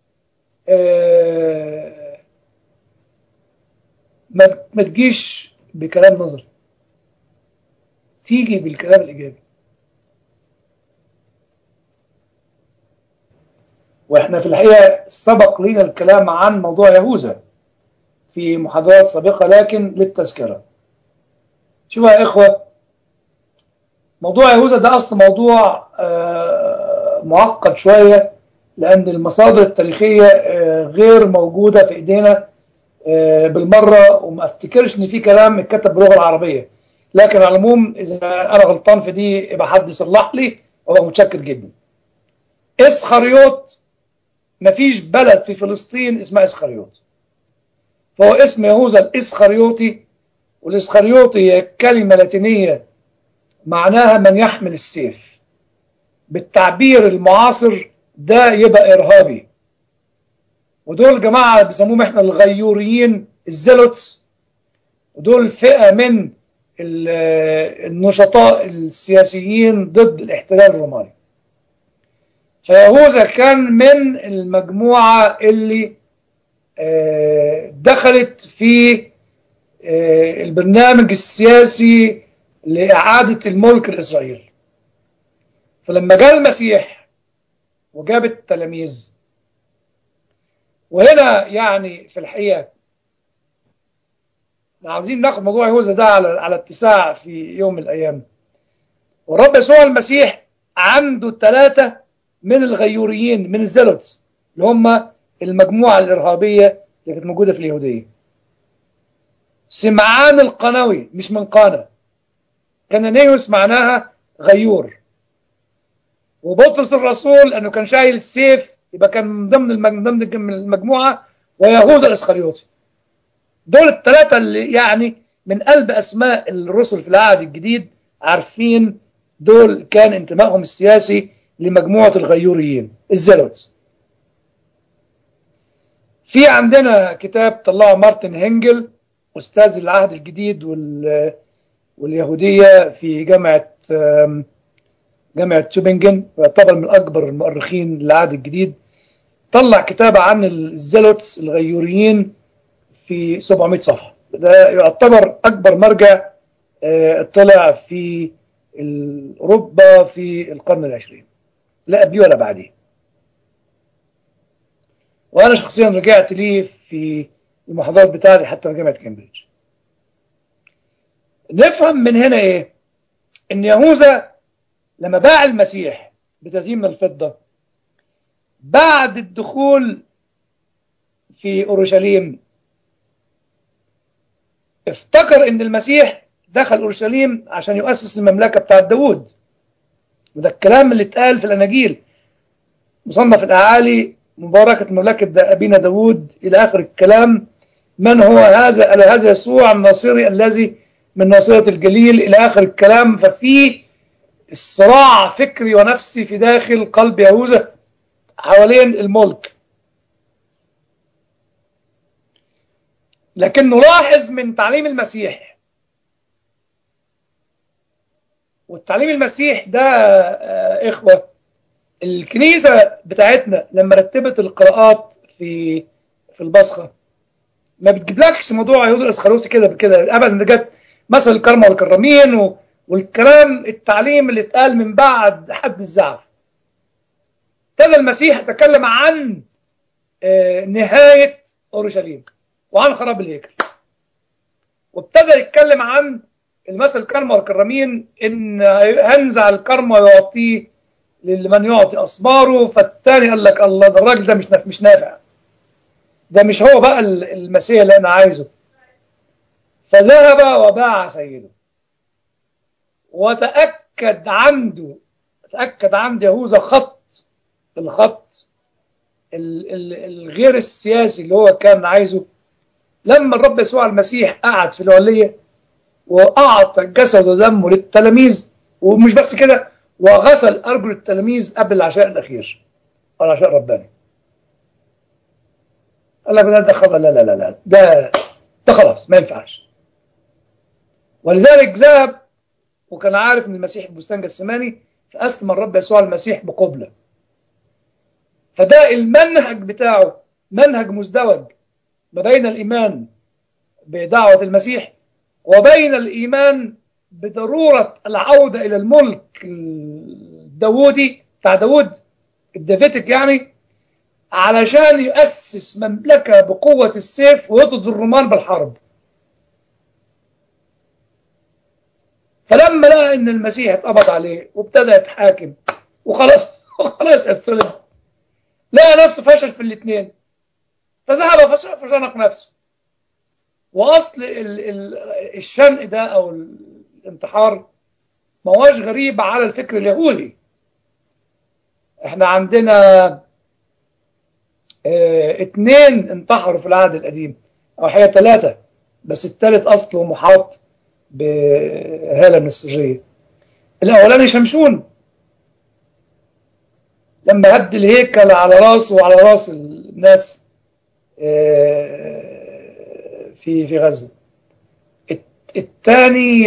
ما تجيش بكلام نظري تيجي بالكلام الإيجابي واحنا في الحقيقة سبق لنا الكلام عن موضوع يهوذا في محاضرات سابقة لكن للتذكرة شوفوا يا إخوة موضوع يهوذا ده أصل موضوع معقد شوية لأن المصادر التاريخية غير موجودة في إيدينا بالمرة وما افتكرش إن في كلام اتكتب باللغة العربية لكن على العموم إذا أنا غلطان في دي يبقى حد يصلح لي وأبقى متشكر جدا إسخريوت مفيش بلد في فلسطين اسمها إسخريوت فهو اسم يهوذا الإسخريوطي والإسخريوطي هي كلمة لاتينية معناها من يحمل السيف بالتعبير المعاصر ده يبقى إرهابي ودول جماعة بيسموهم احنا الغيوريين الزيلوتس ودول فئة من النشطاء السياسيين ضد الاحتلال الروماني فيهوذا كان من المجموعة اللي دخلت في البرنامج السياسي لإعادة الملك لإسرائيل فلما جاء المسيح وجاب التلاميذ وهنا يعني في الحقيقة عايزين ناخد موضوع يهوذا ده على على اتساع في يوم من الأيام والرب يسوع المسيح عنده ثلاثة من الغيوريين من الزيلوتس اللي هم المجموعة الإرهابية اللي كانت موجودة في اليهودية سمعان القنوي مش من قانا كانانيوس معناها غيور وبطرس الرسول انه كان شايل السيف يبقى كان من ضمن ضمن المجموعه ويهوذا الاسخريوطي دول الثلاثه اللي يعني من قلب اسماء الرسل في العهد الجديد عارفين دول كان انتمائهم السياسي لمجموعه الغيوريين الزيلوتس في عندنا كتاب طلعه مارتن هنجل استاذ العهد الجديد وال واليهوديه في جامعه جامعة توبنجن ويعتبر من أكبر المؤرخين للعهد الجديد طلع كتاب عن الزيلوتس الغيوريين في 700 صفحة ده يعتبر أكبر مرجع طلع في أوروبا في القرن العشرين لا قبليه ولا بعديه وأنا شخصيا رجعت ليه في المحاضرات بتاعتي حتى في جامعة كامبريدج نفهم من هنا إيه إن يهوذا لما باع المسيح ب 30 من الفضة بعد الدخول في أورشليم افتكر ان المسيح دخل أورشليم عشان يؤسس المملكة بتاعت داود وده الكلام اللي اتقال في الأناجيل مصنف الأعالي مباركة مملكة أبينا داود إلى آخر الكلام من هو هذا ألا هذا يسوع الناصري الذي من ناصرة الجليل إلى آخر الكلام ففي الصراع فكري ونفسي في داخل قلب يهوذا حوالين الملك لكن نلاحظ من تعليم المسيح والتعليم المسيح ده آه إخوة الكنيسة بتاعتنا لما رتبت القراءات في في البصخة ما بتجيبلكش موضوع يهوذا الاسخروسي كده بكده ابدا جت مثل الكرمة والكرامين و... والكلام التعليم اللي اتقال من بعد حد الزعف ابتدى المسيح يتكلم عن نهاية أورشليم وعن خراب الهيكل وابتدى يتكلم عن المثل الكرمة والكرامين إن هنزع الكرمة ويعطيه لمن يعطي أصباره فالتاني قال لك الله ده الراجل ده مش مش نافع ده مش هو بقى المسيح اللي أنا عايزه فذهب وباع سيده وتأكد عنده تأكد عند يهوذا خط الخط الغير السياسي اللي هو كان عايزه لما الرب يسوع المسيح قعد في العلية وأعطى جسد ودمه للتلاميذ ومش بس كده وغسل أرجل التلاميذ قبل العشاء الأخير العشاء الرباني قال لك ده ده خبر لا لا لا لا ده ده خلاص ما ينفعش ولذلك ذهب وكان عارف ان المسيح في بستان جسماني فاسلم الرب يسوع المسيح بقبله فده المنهج بتاعه منهج مزدوج ما بين الايمان بدعوه المسيح وبين الايمان بضروره العوده الى الملك الداوودي بتاع داوود الدافيتك يعني علشان يؤسس مملكه بقوه السيف ويطرد الرومان بالحرب فلما لقى ان المسيح اتقبض عليه وابتدى يتحاكم وخلاص وخلاص اتصلب لقى نفسه فشل في الاثنين فذهب فشنق نفسه واصل ال ال الشنق ده او الانتحار ما هوش غريب على الفكر اليهودي احنا عندنا اه اتنين انتحروا في العهد القديم او حقيقة ثلاثة بس الثالث اصله محاط بهالة من السرية الاولاني شمشون لما هد الهيكل على راسه وعلى راس الناس في في غزة الثاني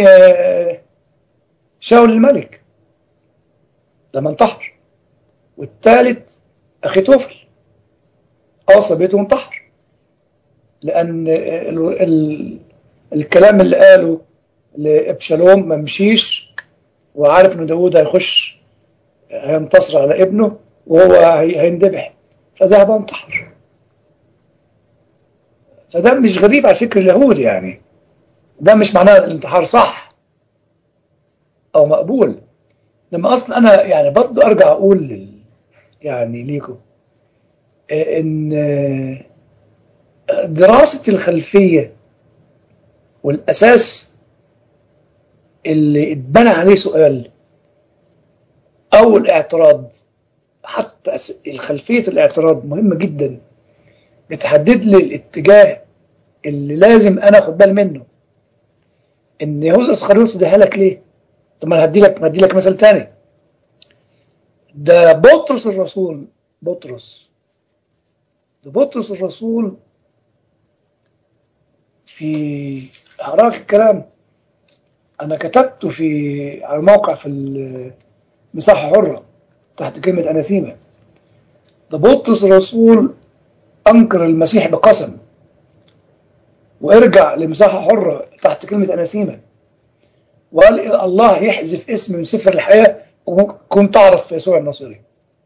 شاول الملك لما انتحر والثالث أخي توفل أوصى بيته وانتحر لأن ال ال الكلام اللي قاله لابشالوم ما مشيش وعارف ان داوود هيخش هينتصر على ابنه وهو هيندبح فذهب انتحر فده مش غريب على فكر اليهود يعني ده مش معناه الانتحار صح او مقبول لما اصلا انا يعني برضو ارجع اقول لل يعني ليكم ان دراسة الخلفية والاساس اللي اتبنى عليه سؤال او الاعتراض حتى خلفية الاعتراض مهمة جدا بتحدد لي الاتجاه اللي لازم انا اخد بالي منه ان يهوذا اسخريوط ده لك ليه طب ما انا هدي لك هدي لك مثل تاني ده بطرس الرسول بطرس ده بطرس الرسول في هراك الكلام انا كتبته في على موقع في مساحة حرة تحت كلمة أناسيمة ده بطرس الرسول أنكر المسيح بقسم وارجع لمساحة حرة تحت كلمة أناسيمة وقال الله يحذف اسم من سفر الحياة وكنت تعرف يسوع الناصري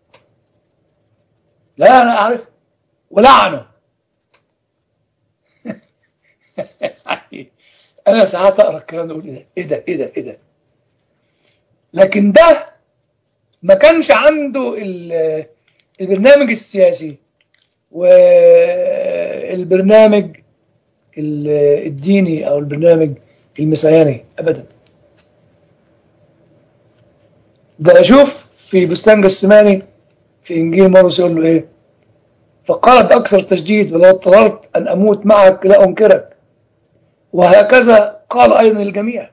لا أنا أعرف ولعنه أنا ساعات أقرأ الكلام ده أقول إيه ده إيه ده إيه ده لكن ده ما كانش عنده البرنامج السياسي والبرنامج الديني او البرنامج المسياني ابدا ده اشوف في بستان جسماني في انجيل مرقس يقول له ايه فقال باكثر تشديد ولو اضطررت ان اموت معك لا انكرك وهكذا قال ايضا الجميع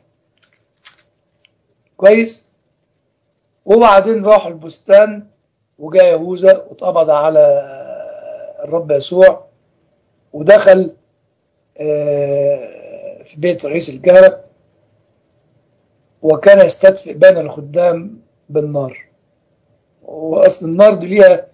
كويس وبعدين راحوا البستان وجاء يهوذا واتقبض على الرب يسوع ودخل في بيت رئيس الكهنة وكان يستدفئ بين الخدام بالنار وأصل النار دي ليها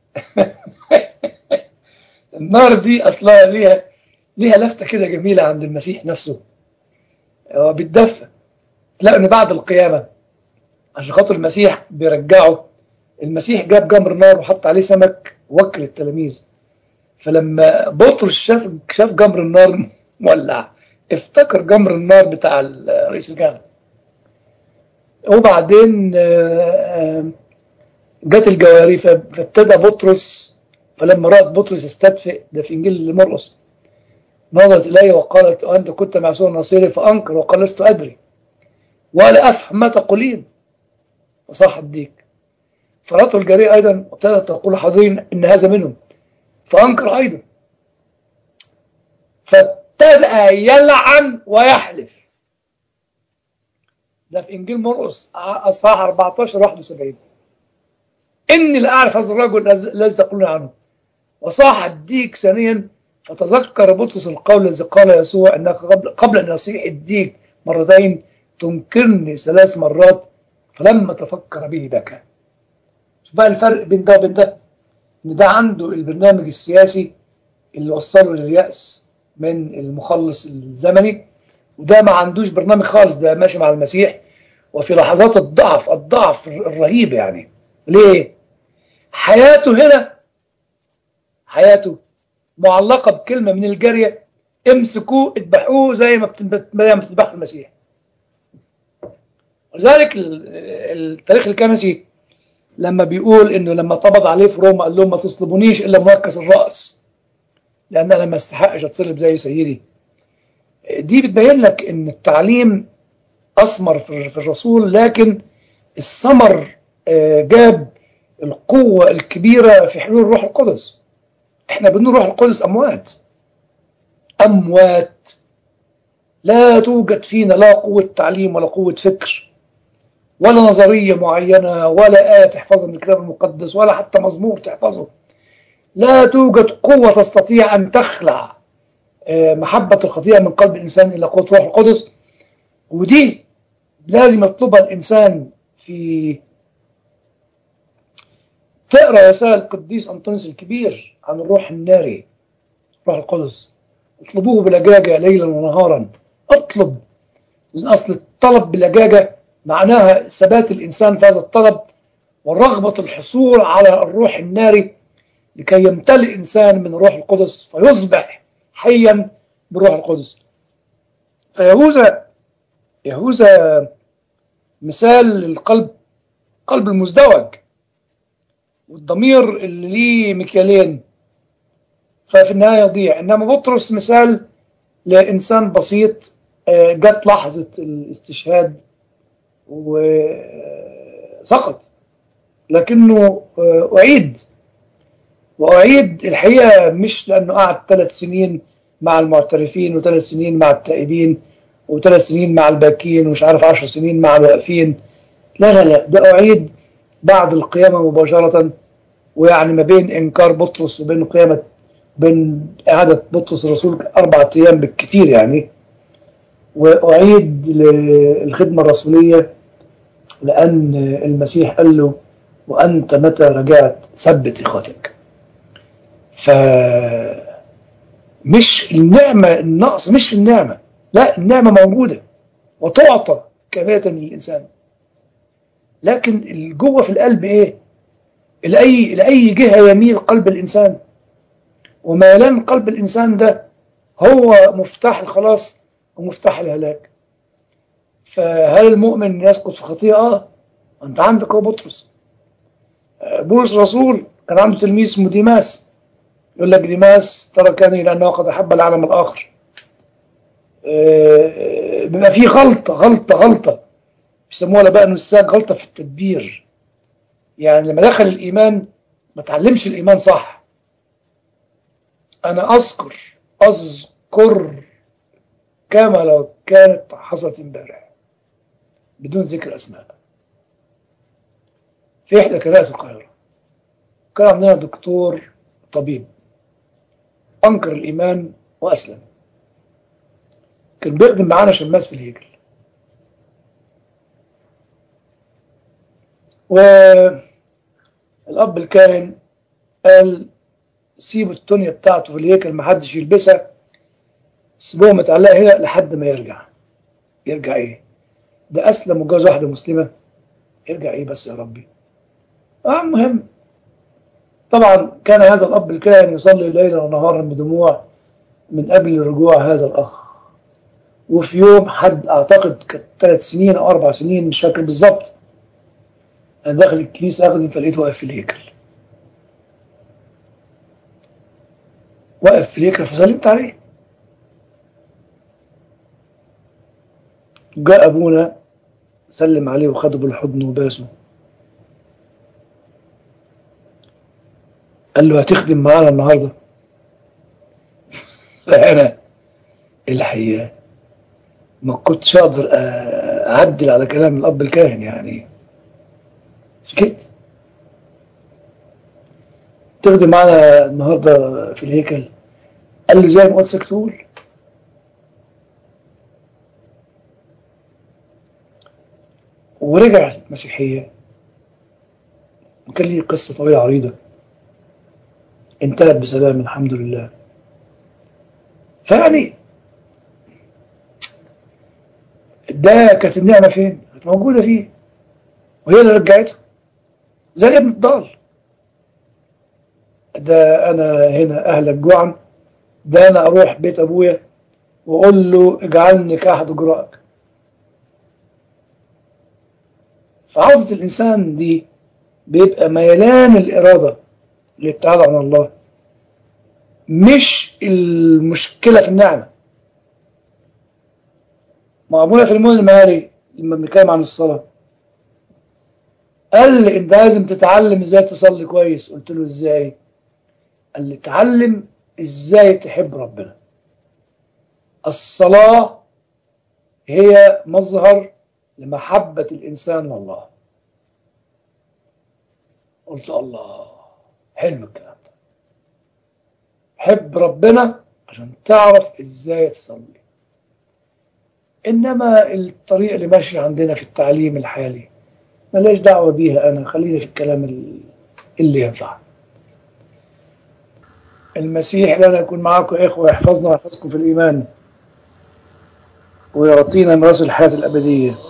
النار دي أصلها ليها ليها لفتة كده جميلة عند المسيح نفسه هو بيتدفى تلاقي ان بعد القيامة عشان خاطر المسيح بيرجعه المسيح جاب جمر نار وحط عليه سمك وكل التلاميذ فلما بطرس شاف شاف جمر النار مولع افتكر جمر النار بتاع رئيس الجامعة وبعدين جت الجواري فابتدى بطرس فلما رأت بطرس استدفئ ده في إنجيل مرقس نظرت إلي وقالت أنت كنت مع سوء النصيري فأنكر وقال لست أدري ولا أفهم ما تقولين وصاح الديك فرأته الجارية أيضا ابتدت تقول حاضرين إن هذا منهم فأنكر أيضا فابتدأ يلعن ويحلف ده في إنجيل مرقس أصحاح 14 71 إني لا أعرف هذا الرجل الذي تقولون عنه وصاح الديك ثانيا فتذكر بطرس القول الذي قال يسوع انك قبل, قبل ان يصيح الديك مرتين تنكرني ثلاث مرات فلما تفكر به بكى بقى الفرق بين ده وبين ده ان ده عنده البرنامج السياسي اللي وصله لليأس من المخلص الزمني وده ما عندوش برنامج خالص ده ماشي مع المسيح وفي لحظات الضعف الضعف الرهيب يعني ليه حياته هنا حياته معلقة بكلمة من الجارية امسكوه اذبحوه زي ما بتذبحوا المسيح ولذلك التاريخ الكنسي لما بيقول انه لما قبض عليه في روما قال لهم ما تصلبونيش الا منكس الراس لان انا ما استحقش اتصلب زي سيدي دي بتبين لك ان التعليم اثمر في الرسول لكن الثمر جاب القوة الكبيرة في حلول الروح القدس احنا بدون روح القدس اموات اموات لا توجد فينا لا قوة تعليم ولا قوة فكر ولا نظرية معينة ولا آية تحفظها من الكتاب المقدس ولا حتى مزمور تحفظه لا توجد قوة تستطيع أن تخلع محبة الخطيئة من قلب الإنسان إلى قوة روح القدس ودي لازم يطلبها الإنسان في تقرأ رسائل القديس أنطونيوس الكبير عن الروح الناري روح القدس اطلبوه بلجاجة ليلا ونهارا اطلب لأن أصل الطلب بلجاجة معناها ثبات الإنسان في هذا الطلب ورغبة الحصول على الروح الناري لكي يمتلئ الإنسان من الروح القدس فيصبح حيا بالروح القدس فيهوذا يهوذا مثال للقلب قلب المزدوج والضمير اللي ليه مكيالين ففي النهاية يضيع إنما بطرس مثال لإنسان بسيط جت لحظة الاستشهاد وسقط لكنه أعيد وأعيد الحقيقة مش لأنه قعد ثلاث سنين مع المعترفين وثلاث سنين مع التائبين وثلاث سنين مع الباكين ومش عارف عشر سنين مع الواقفين لا لا لا ده أعيد بعد القيامة مباشرة ويعني ما بين إنكار بطرس وبين قيامة بين إعادة بطرس الرسول أربعة أيام بالكثير يعني وأعيد للخدمة الرسولية لأن المسيح قال له وأنت متى رجعت ثبت إخوتك ف مش النعمة النقص مش في النعمة لا النعمة موجودة وتعطى كاملة للإنسان لكن الجوه في القلب إيه لأي, لأي جهة يميل قلب الإنسان وميلان قلب الإنسان ده هو مفتاح الخلاص ومفتاح الهلاك فهل المؤمن يسقط في خطيئة؟ آه أنت عندك هو بطرس بولس الرسول كان عنده تلميذ اسمه ديماس يقول لك ديماس تركني لأنه قد أحب العالم الآخر بيبقى فيه غلطة غلطة غلطة بيسموها بقى نساج غلطة في التدبير يعني لما دخل الإيمان ما تعلمش الإيمان صح أنا أذكر أذكر كما لو كانت حصلت امبارح بدون ذكر أسماء في إحدى كنائس القاهرة كان عندنا دكتور طبيب أنكر الإيمان وأسلم كان بيخدم معانا شماس في الهيكل والأب الكاهن قال سيبوا التونية بتاعته في الهيكل محدش يلبسها سيبوها متعلقة هنا لحد ما يرجع يرجع ايه ده أسلم وجوز واحدة مسلمة يرجع ايه بس يا ربي اه مهم طبعا كان هذا الأب الكاهن يصلي ليلا ونهارا بدموع من أجل رجوع هذا الأخ وفي يوم حد أعتقد كانت ثلاث سنين أو أربع سنين مش فاكر بالظبط أنا داخل الكنيسة أخدم فلقيته واقف في الهيكل واقف في الهيكل فسلمت عليه جاء أبونا سلم عليه وخده بالحضن وباسه قال له هتخدم معانا النهارده فأنا الحقيقة ما كنتش أقدر أعدل على كلام الأب الكاهن يعني سكت تخدم معانا النهارده في الهيكل قال له زي ما قدسك تقول ورجع المسيحية وكان ليه قصة طويلة عريضة انتهت بسلام الحمد لله فيعني ده كانت النعمة فين؟ كانت موجودة فيه وهي اللي رجعته زي ابن الضال ده أنا هنا أهلك جوعا ده أنا أروح بيت أبويا وأقول له اجعلني كأحد أجرائك فعودة الإنسان دي بيبقى ميلان الإرادة للابتعاد عن الله مش المشكلة في النعمة ما أبونا في المول المهاري لما بنتكلم عن الصلاة قال لي أنت لازم تتعلم إزاي تصلي كويس قلت له إزاي قال لي اتعلم إزاي تحب ربنا الصلاة هي مظهر لمحبة الإنسان لله قلت الله حلو الكلام ده حب ربنا عشان تعرف ازاي تصلي انما الطريقه اللي ماشيه عندنا في التعليم الحالي ملاش دعوه بيها انا خليني في الكلام اللي ينفع المسيح لنا يكون معاكم يا اخوه يحفظنا ويحفظكم في الايمان ويعطينا ميراث الحياه الابديه